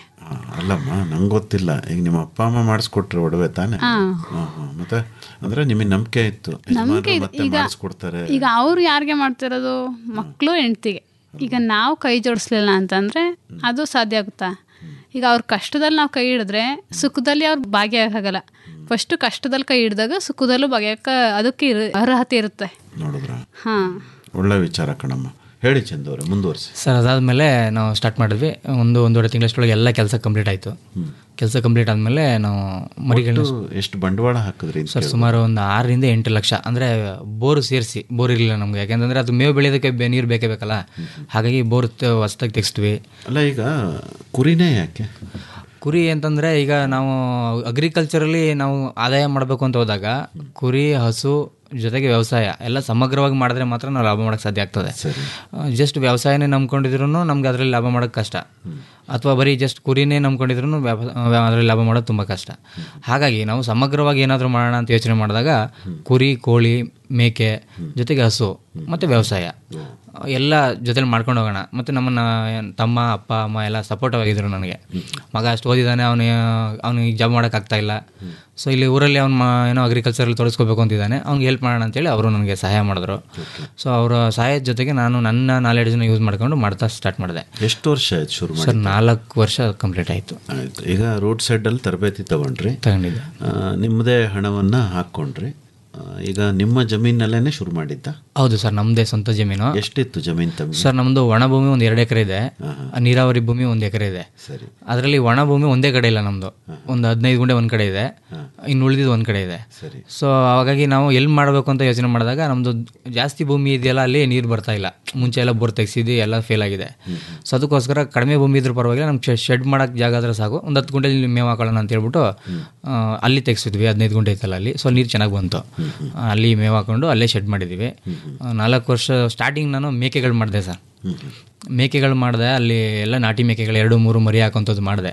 ಅಲ್ಲಮ್ಮ ನಂಗೆ ಗೊತ್ತಿಲ್ಲ ಈಗ ನಿಮ್ಮ ಅಪ್ಪ ಅಮ್ಮ ಮಾಡಿಸ್ಕೊಟ್ರೆ ಒಡವೆ ತಾನೆ ಹಾಂ ಹಾಂ ಮತ್ತೆ ಅಂದ್ರೆ ನಿಮಗೆ ನಂಬಿಕೆ ಇತ್ತು ನಂಬಿಕೆ ಯಜಮಾನ್ರು ಇದೆ. ಮತ್ತೆ ಈಗ ಮಾಡಿಸ್ಕೊಡ್ತಾರೆ ಈಗ ಅವ್ರು ಯಾರಿಗೆ ಮಾಡ್ತಿರೋದು ಮಕ್ಕಳು ಹೆಂಡ್ತಿಗೆ ಈಗ ನಾವು ಕೈ ಜೋಡಿಸ್ಲಿಲ್ಲ ಅಂತಂದ್ರೆ ಅದು ಸಾಧ್ಯ ಆಗುತ್ತಾ ಈಗ ಅವ್ರ ಕಷ್ಟದಲ್ಲಿ ನಾವು ಕೈ ಹಿಡಿದ್ರೆ ಸುಖದಲ್ಲಿ ಅವ್ರು ಭಾಗಿಯಾಗಲ್ಲ ಫಸ್ಟ್ ಕಷ್ಟದಲ್ಲಿ ಕೈ ಹಿಡಿದಾಗ ಸುಖದಲ್ಲೂ ಭಾಗಿಯಾಕ ಅದಕ್ಕೆ ಇರು- ಅರ್ಹತೆ ಇರುತ್ತೆ ನೋಡಿದ್ರ ಹಾಂ ಒಳ್ಳೆ ವಿಚಾರ ಕಣಮ್ಮ ಹೇಳಿ ಚಂದವ್ರೆ ಮುಂದುವರಿಸಿ ಸರ್ ಅದಾದಮೇಲೆ ನಾವು ಸ್ಟಾರ್ಟ್ ಮಾಡಿದ್ವಿ ಒಂದು ಒಂದೂವರೆ ತಿಂಗಳಷ್ಟೊಳಗೆ ಎಲ್ಲ ಕೆಲಸ ಕಂಪ್ಲೀಟ್ ಆಯಿತು ಕೆಲಸ ಕಂಪ್ಲೀಟ್ ಆದಮೇಲೆ ನಾವು ಮರಿಗಳನ್ನ ಎಷ್ಟು ಬಂಡವಾಳ ಹಾಕಿದ್ರಿ ಅಂತ ಸರ್ ಸುಮಾರು ಒಂದು ಆರರಿಂದ ಎಂಟು ಲಕ್ಷ ಅಂದರೆ ಬೋರ್ ಸೇರಿಸಿ ಬೋರ್ ಇರಲಿಲ್ಲ ನಮಗೆ ಯಾಕೆಂತಂದರೆ ಅದು ಮೇವು ಬೆಳೆಯೋದಕ್ಕೆ ಬೆ- ನೀರು ಬೇಕೇ ಬೇಕಲ್ಲ ಹಾಗಾಗಿ ಬೋರ್ ಹೊಸ್ದಾಗಿ ತೆಗೆಸ್ತೀವಿ ಅಲ್ಲ ಈಗ ಕುರಿನೇ ಯಾಕೆ ಕುರಿ ಅಂತಂದರೆ ಈಗ ನಾವು ಅಗ್ರಿಕಲ್ಚರಲ್ಲಿ ನಾವು ಆದಾಯ ಮಾಡಬೇಕು ಅಂತ ಹೋದಾಗ ಕುರಿ ಹಸು ಜೊತೆಗೆ ವ್ಯವಸಾಯ ಎಲ್ಲ ಸಮಗ್ರವಾಗಿ ಮಾಡಿದ್ರೆ ಮಾತ್ರ ನಾವು ಲಾಭ ಮಾಡೋಕ್ಕೆ ಸಾಧ್ಯ ಆಗ್ತದೆ ಜಸ್ಟ್ ವ್ಯವಸಾಯನೇ ನಂಬ್ಕೊಂಡಿದ್ರು ನಮ್ಗೆ ಅದರಲ್ಲಿ ಲಾಭ ಮಾಡೋಕ್ಕೆ ಕಷ್ಟ ಅಥವಾ ಬರೀ ಜಸ್ಟ್ ಕುರಿನೇ ನಂಬ್ಕೊಂಡಿದ್ರು ಅದರಲ್ಲಿ ಲಾಭ ಮಾಡೋದು ತುಂಬ ಕಷ್ಟ ಹಾಗಾಗಿ ನಾವು ಸಮಗ್ರವಾಗಿ ಏನಾದರೂ ಮಾಡೋಣ ಅಂತ ಯೋಚನೆ ಮಾಡಿದಾಗ ಕುರಿ ಕೋಳಿ ಮೇಕೆ ಜೊತೆಗೆ ಹಸು ಮತ್ತು ವ್ಯವಸಾಯ ಎಲ್ಲ ಜೊತೆಲಿ ಮಾಡ್ಕೊಂಡು ಹೋಗೋಣ ಮತ್ತು ನಮ್ಮನ್ನು ತಮ್ಮ ಅಪ್ಪ ಅಮ್ಮ ಎಲ್ಲ ಸಪೋರ್ಟಿವ್ ಆಗಿದ್ರು ನನಗೆ ಮಗ ಅಷ್ಟು ಓದಿದ್ದಾನೆ ಅವನು ಅವ್ನಿಗೆ ಜಾಬ್ ಮಾಡೋಕ್ಕಾಗ್ತಾ ಇಲ್ಲ ಸೊ ಇಲ್ಲಿ ಊರಲ್ಲಿ ಅವ್ನು ಏನೋ ಅಗ್ರಿಕಲ್ಚರಲ್ಲಿ ತೊಡಸ್ಕೋಬೇಕು ಅಂತಿದ್ದಾನೆ ಅವ್ನಿಗೆ ಹೆಲ್ಪ್ ಮಾಡೋಣ ಅಂತೇಳಿ ಅವರು ನನಗೆ ಸಹಾಯ ಮಾಡಿದ್ರು ಸೊ ಅವರ ಸಹಾಯದ ಜೊತೆಗೆ ನಾನು ನನ್ನ ನಾಲೆಡ್ಜನ್ನ ಯೂಸ್ ಮಾಡ್ಕೊಂಡು ಮಾಡ್ತಾ ಸ್ಟಾರ್ಟ್ ಮಾಡಿದೆ ಎಷ್ಟು ವರ್ಷ ಆಯ್ತು ಶುರು ಮಾಡಿ ಸರ್ ನಾಲ್ಕು ವರ್ಷ ಕಂಪ್ಲೀಟ್ ಆಯಿತು ಆಯ್ತು ಈಗ ರೋಡ್ ಸೈಡಲ್ಲಿ ತರಬೇತಿ ತಗೊಂಡ್ರಿ ತಗೊಂಡಿದ್ದೆ ಆ, ನಿಮ್ಮದೇ ಹಣವನ್ನು ಹಾಕ್ಕೊಂಡ್ರಿ ಆ, ಈಗ ನಿಮ್ಮ ಜಮೀನಲ್ಲೇ ಶುರು ಮಾಡಿದ್ದ ಹೌದು ಸರ್ ನಮ್ಮದೇ ಸ್ವಂತ ಜಮೀನು ಎಷ್ಟಿತ್ತು ಜಮೀನು ತಮಗೆ ಸರ್ ನಮ್ಮದು ಒಣ ಭೂಮಿ ಒಂದು ಎರಡು ಎಕರೆ ಇದೆ ನೀರಾವರಿ ಭೂಮಿ ಒಂದು ಎಕರೆ ಇದೆ ಸರಿ ಅದರಲ್ಲಿ ಒಣ ಭೂಮಿ ಒಂದೇ ಕಡೆ ಇಲ್ಲ ನಮ್ಮದು ಒಂದು ಹದಿನೈದು ಗುಂಟೆ ಒಂದು ಕಡೆ ಇದೆ ಇನ್ನು ಉಳಿದಿದ್ದು ಒಂದು ಕಡೆ ಇದೆ ಸರಿ ಸೊ ಹಾಗಾಗಿ ನಾವು ಎಲ್ಲಿ ಮಾಡಬೇಕು ಅಂತ ಯೋಚನೆ ಮಾಡಿದಾಗ ನಮ್ಮದು ಜಾಸ್ತಿ ಭೂಮಿ ಇದೆಯಲ್ಲ ಅಲ್ಲಿ ನೀರು ಬರ್ತಾ ಇಲ್ಲ ಮುಂಚೆ ಎಲ್ಲ ಬೋರ್ ತೆಗ್ಸಿದ್ದು ಎಲ್ಲ ಫೇಲ್ ಆಗಿದೆ ಸೊ ಅದಕ್ಕೋಸ್ಕರ ಕಡಿಮೆ ಭೂಮಿ ಇದ್ರೂ ಪರವಾಗಿಲ್ಲ ನಮ್ಗೆ ಶೆಡ್ ಮಾಡೋಕ್ಕೆ ಜಾಗ ಆದರೆ ಸಾಕು ಒಂದು ಹತ್ತು ಗುಂಟೆ ಮೇವು ಹಾಕೊಳ್ಳೋಣ ಅಂತ ಹೇಳ್ಬಿಟ್ಟು ಆ, ಅಲ್ಲಿ ತೆಗ್ಸಿದ್ವಿ ಹದಿನೈದು ಗುಂಟೆ ಇತ್ತಲ್ಲ ಅಲ್ಲಿ ಸೊ ನೀರು ಚೆನ್ನಾಗಿ ಬಂತು ಆ, ಅಲ್ಲಿ ಮೇವು ಹಾಕೊಂಡು ಅಲ್ಲೇ ಶೆಡ್ ಮಾಡಿದ್ದೀವಿ ಆ, ನಾಲ್ಕು ವರ್ಷ ಸ್ಟಾರ್ಟಿಂಗ್ ನಾನು ಮೇಕೆಗಳು ಮಾಡಿದೆ ಸರ್ ಮೇಕೆಗಳು ಮಾಡಿದೆ ಅಲ್ಲಿ ಎಲ್ಲ ನಾಟಿ ಮೇಕೆಗಳು ಎರಡು ಮೂರು ಮರಿ ಹಾಕೋಂಥದ್ದು ಮಾಡಿದೆ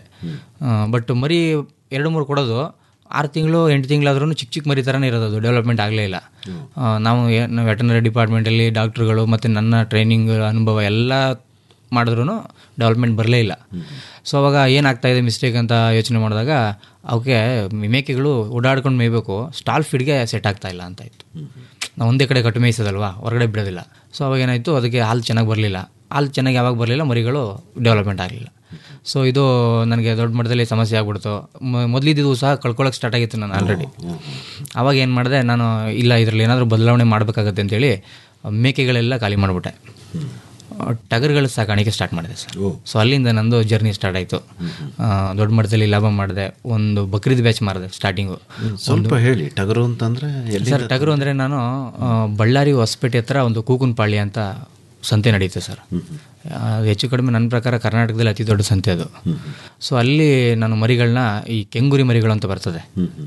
ಬಟ್ ಮರಿ ಎರಡು ಮೂರು ಕೊಡೋದು ಆರು ತಿಂಗಳು ಎಂಟು ತಿಂಗಳಾದ್ರೂ ಚಿಕ್ಕ ಚಿಕ್ಕ ಮರಿ ಥರನೇ ಇರೋದು ಅದು ಡೆವಲಪ್ಮೆಂಟ್ ಆಗಲೇ ಇಲ್ಲ ಆ, ನಾವು ಏನು ವೆಟನರಿ ಡಿಪಾರ್ಟ್ಮೆಂಟಲ್ಲಿ ಡಾಕ್ಟ್ರುಗಳು ಮತ್ತು ನನ್ನ ಟ್ರೈನಿಂಗ್ ಅನುಭವ ಎಲ್ಲ ಮಾಡಿದ್ರೂ ಡೆವಲಪ್ಮೆಂಟ್ ಬರಲೇ ಇಲ್ಲ ಸೊ ಅವಾಗ ಏನಾಗ್ತಾ ಇದೆ ಮಿಸ್ಟೇಕ್ ಅಂತ ಯೋಚನೆ ಮಾಡಿದಾಗ ಅವಕ್ಕೆ ಮೇಕೆಗಳು ಓಡಾಡ್ಕೊಂಡು ಮೇಯ್ಬೇಕು ಸ್ಟಾಲ್ ಫೀಡ್ಗೆ ಸೆಟ್ ಆಗ್ತಾ ಇಲ್ಲ ಅಂತ ಇತ್ತು ನಾವು ಒಂದೇ ಕಡೆ ಕಟ್ಟು ಮೇಯಿಸೋದಲ್ವಾ ಹೊರಗಡೆ ಬಿಡೋದಿಲ್ಲ ಸೊ ಅವಾಗ ಏನಾಯಿತು ಅದಕ್ಕೆ ಹಾಲು ಚೆನ್ನಾಗಿ ಬರಲಿಲ್ಲ ಹಾಲು ಚೆನ್ನಾಗಿ ಯಾವಾಗ ಬರಲಿಲ್ಲ ಮರಿಗಳು ಡೆವಲಪ್ಮೆಂಟ್ ಆಗಲಿಲ್ಲ ಸೊ ಇದು ನನಗೆ ದೊಡ್ಡ ಮಟ್ಟದಲ್ಲಿ ಸಮಸ್ಯೆ ಆಗ್ಬಿಡ್ತು ಮೊದಲಿದ್ದು ಸಹ ಕಳ್ಕೊಳ್ಳೋಕೆ ಸ್ಟಾರ್ಟ್ ಆಗಿತ್ತು ನಾನು ಆಲ್ರೆಡಿ ಅವಾಗ ಏನು ಮಾಡಿದೆ ನಾನು ಇಲ್ಲ ಇದರಲ್ಲಿ ಏನಾದರೂ ಬದಲಾವಣೆ ಮಾಡಬೇಕಾಗತ್ತೆ ಅಂತೇಳಿ ಮೇಕೆಗಳೆಲ್ಲ ಖಾಲಿ ಮಾಡಿಬಿಟ್ಟೆ ಟಗರುಗಳ ಸಾಕಾಣಿಕೆ ಸ್ಟಾರ್ಟ್ ಮಾಡಿದೆ ಸರ್ ಸೊ ಅಲ್ಲಿಂದ ನಂದು ಜರ್ನಿ ಸ್ಟಾರ್ಟ್ ಆಯಿತು ದೊಡ್ಡ ಮಟ್ಟದಲ್ಲಿ ಲಾಭ ಮಾಡಿದೆ ಒಂದು ಬಕ್ರೀದ್ ಬ್ಯಾಚ್ ಮಾಡಿದೆ ಸ್ಟಾರ್ಟಿಂಗು ಸ್ವಲ್ಪ ಹೇಳಿ ಟಗರು ಅಂತಂದ್ರೆ ಎಲ್ಲಿ ಸರ್ ಟಗರು ಅಂದರೆ ನಾನು ಆ, ಬಳ್ಳಾರಿ ಹೊಸಪೇಟೆ ಹತ್ರ ಒಂದು ಕೂಕುನ್ಪಾಳ್ಯ ಅಂತ ಸಂತೆ ನಡೀತೆ ಸರ್ ಅದು ಹೆಚ್ಚು ಕಡಿಮೆ ನನ್ನ ಪ್ರಕಾರ ಕರ್ನಾಟಕದಲ್ಲಿ ಅತಿ ದೊಡ್ಡ ಸಂತೆ ಅದು ಸೊ ಅಲ್ಲಿ ನಾನು ಮರಿಗಳನ್ನ ಈ ಕೆಂಗುರಿ ಮರಿಗಳು ಅಂತ ಬರ್ತದೆ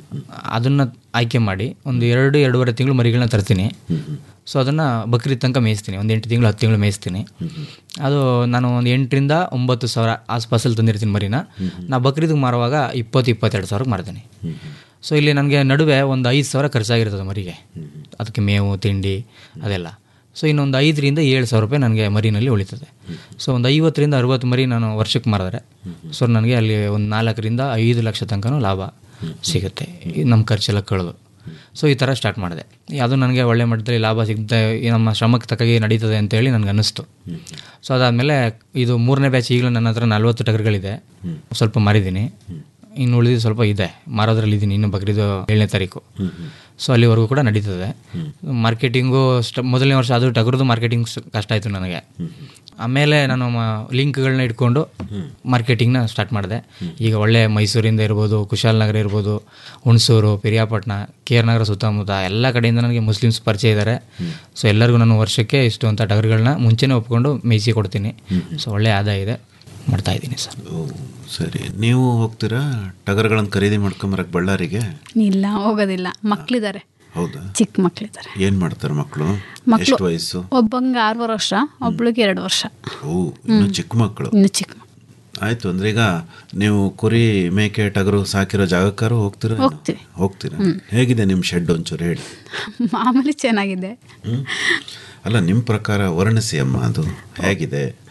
ಅದನ್ನು ಆಯ್ಕೆ ಮಾಡಿ ಒಂದು ಎರಡು ಎರಡೂವರೆ ತಿಂಗಳು ಮರಿಗಳನ್ನ ತರ್ತೀನಿ ಸೊ ಅದನ್ನು ಬಕ್ರೀದ್ ತನಕ ಮೇಯಿಸ್ತೀನಿ ಒಂದು ಎಂಟು ತಿಂಗಳು ಹತ್ತು ತಿಂಗಳು ಮೇಯಿಸ್ತೀನಿ ಅದು ನಾನು ಒಂದು ಎಂಟರಿಂದ ಒಂಬತ್ತು ಸಾವಿರ ಆಸ್ಪಾಸಲ್ಲಿ ತಂದಿರ್ತೀನಿ ಮರಿನ ನಾ ಬಕ್ರೀದಿಗೆ ಮಾರುವಾಗ ಇಪ್ಪತ್ತು ಇಪ್ಪತ್ತೆರಡು ಸಾವಿರಕ್ಕೆ ಮಾರ್ತೀನಿ ಸೊ ಇಲ್ಲಿ ನನಗೆ ನಡುವೆ ಒಂದು ಐದು ಸಾವಿರ ಖರ್ಚಾಗಿರ್ತದೆ ಮರಿಗೆ ಅದಕ್ಕೆ ಮೇವು ತಿಂಡಿ ಅದೆಲ್ಲ ಸೊ ಇನ್ನೊಂದು ಐದರಿಂದ ಏಳು ಸಾವಿರ ರೂಪಾಯಿ ನನಗೆ ಮರಿನಲ್ಲಿ ಉಳಿತದೆ ಸೊ ಒಂದು ಐವತ್ತರಿಂದ ಅರುವತ್ತು ಮರಿ ನಾನು ವರ್ಷಕ್ಕೆ ಮಾರಿದ್ರೆ ಸೊ ನನಗೆ ಅಲ್ಲಿ ಒಂದು ನಾಲ್ಕರಿಂದ ಐದು ಲಕ್ಷ ತನಕನೂ ಲಾಭ ಸಿಗುತ್ತೆ ಈ ನಮ್ಮ ಖರ್ಚೆಲ್ಲ ಕಳೆದು ಸೊ ಈ ಥರ ಸ್ಟಾರ್ಟ್ ಮಾಡಿದೆ ಅದು ನನಗೆ ಒಳ್ಳೆ ಮಟ್ಟದಲ್ಲಿ ಲಾಭ ಸಿಗುತ್ತೆ ಈ ನಮ್ಮ ಶ್ರಮಕ್ಕೆ ತಕ್ಕಾಗಿ ನಡೀತದೆ ಅಂತೇಳಿ ನನಗೆ ಅನ್ನಿಸ್ತು ಸೊ ಅದಾದಮೇಲೆ ಇದು ಮೂರನೇ ಬ್ಯಾಚ್ ಈಗಲೂ ನನ್ನ ಹತ್ರ ನಲ್ವತ್ತು ಟಗರುಗಳಿದೆ ಸ್ವಲ್ಪ ಮಾರಿದ್ದೀನಿ ಇನ್ನು ಉಳಿದಿದ್ದು ಸ್ವಲ್ಪ ಇದೆ ಮಾರೋದ್ರಲ್ಲಿ ಇದ್ದೀನಿ ಇನ್ನು ಬಕ್ರೀದು ಏಳನೇ ತಾರೀಕು ಸೊ ಅಲ್ಲಿವರೆಗೂ ಕೂಡ ನಡೀತದೆ ಮಾರ್ಕೆಟಿಂಗು ಸ್ಟ ಮೊದಲನೇ ವರ್ಷ ಅದು ಟಗರದು ಮಾರ್ಕೆಟಿಂಗ್ ಕಷ್ಟ ಆಯಿತು ನನಗೆ ಆಮೇಲೆ ನಾನು ಲಿಂಕ್ಗಳನ್ನ ಇಟ್ಕೊಂಡು ಮಾರ್ಕೆಟಿಂಗ್ನ ಸ್ಟಾರ್ಟ್ ಮಾಡಿದೆ ಈಗ ಒಳ್ಳೆ ಮೈಸೂರಿಂದ ಇರ್ಬೋದು ಕುಶಾಲನಗರ ಇರ್ಬೋದು ಹುಣಸೂರು ಪಿರಿಯಾಪಟ್ಟಣ ಕೆ ಆರ್ ನಗರ ಸುತ್ತಮುತ್ತ ಎಲ್ಲ ಕಡೆಯಿಂದ ನನಗೆ ಮುಸ್ಲಿಮ್ಸ್ ಪರಿಚಯ ಇದ್ದಾರೆ ಸೊ ಎಲ್ಲರಿಗೂ ನಾನು ವರ್ಷಕ್ಕೆ ಇಷ್ಟು ಅಂತ ಟಗರುಗಳನ್ನ ಮುಂಚೆನೇ ಒಪ್ಕೊಂಡು ಮೇಯಿಸಿ ಕೊಡ್ತೀನಿ ಸೊ ಒಳ್ಳೆ ಆದಾಯ ಇದೆ ಮಾಡ್ತಾ ಇದ್ದೀನಿ ಸರ್ ಓ ಸರಿ ನೀವು ಹೋಗ್ತೀರಾ ಟಗರುಗಳನ್ನು ಖರೀದಿ ಮಾಡ್ಕೊಂಬರಕ್ಕೆ ಬಳ್ಳಾರಿಗೆ ಇಲ್ಲ ಹೋಗೋದಿಲ್ಲ ಮಕ್ಳಿದ್ದಾರೆ ಹೌದಾ ಚಿಕ್ಕ ಮಕ್ಳಿದ್ದಾರೆ ಏನು ಮಾಡ್ತಾರೆ ಮಕ್ಕಳು ಮಕ್ಳು- ಎಷ್ಟು ವಯಸ್ಸು ಒಬ್ಬಂಗೆ ಆರೂವರೆ ವರ್ಷ ಒಬ್ಳಿಗೆ ಎರಡು ವರ್ಷ ಓ ಇನ್ನು ಚಿಕ್ಕ ಮಕ್ಕಳು ಇನ್ನು ಚಿಕ್ಕ ಮಕ್ಳು. ಆಯ್ತು ಅಂದ್ರೆ ಈಗ ನೀವು ಕುರಿ ಮೇಕೆ ಟಗರು ಸಾಕಿರೋ ಜಾಗಕ್ಕಾರು ಹೋಗ್ತೀರಾ ಏನು? ಹೋಗ್ತೀವಿ. ಹೋಗ್ತೀರಾ ಹೇಗಿದೆ ನಿಮ್ಮ ಶೆಡ್ ಒಂಚೂರು ಹೇಳಿ ಮಾಮೂಲಿ ಚೆನ್ನಾಗಿದೆ ಹ್ಮ್? ಅಲ್ಲ ನಿಮ್ಮ ಪ್ರಕಾರ ವರ್ಣಿಸಿ ಅಮ್ಮ ಅದು ಹೇಗಿದೆ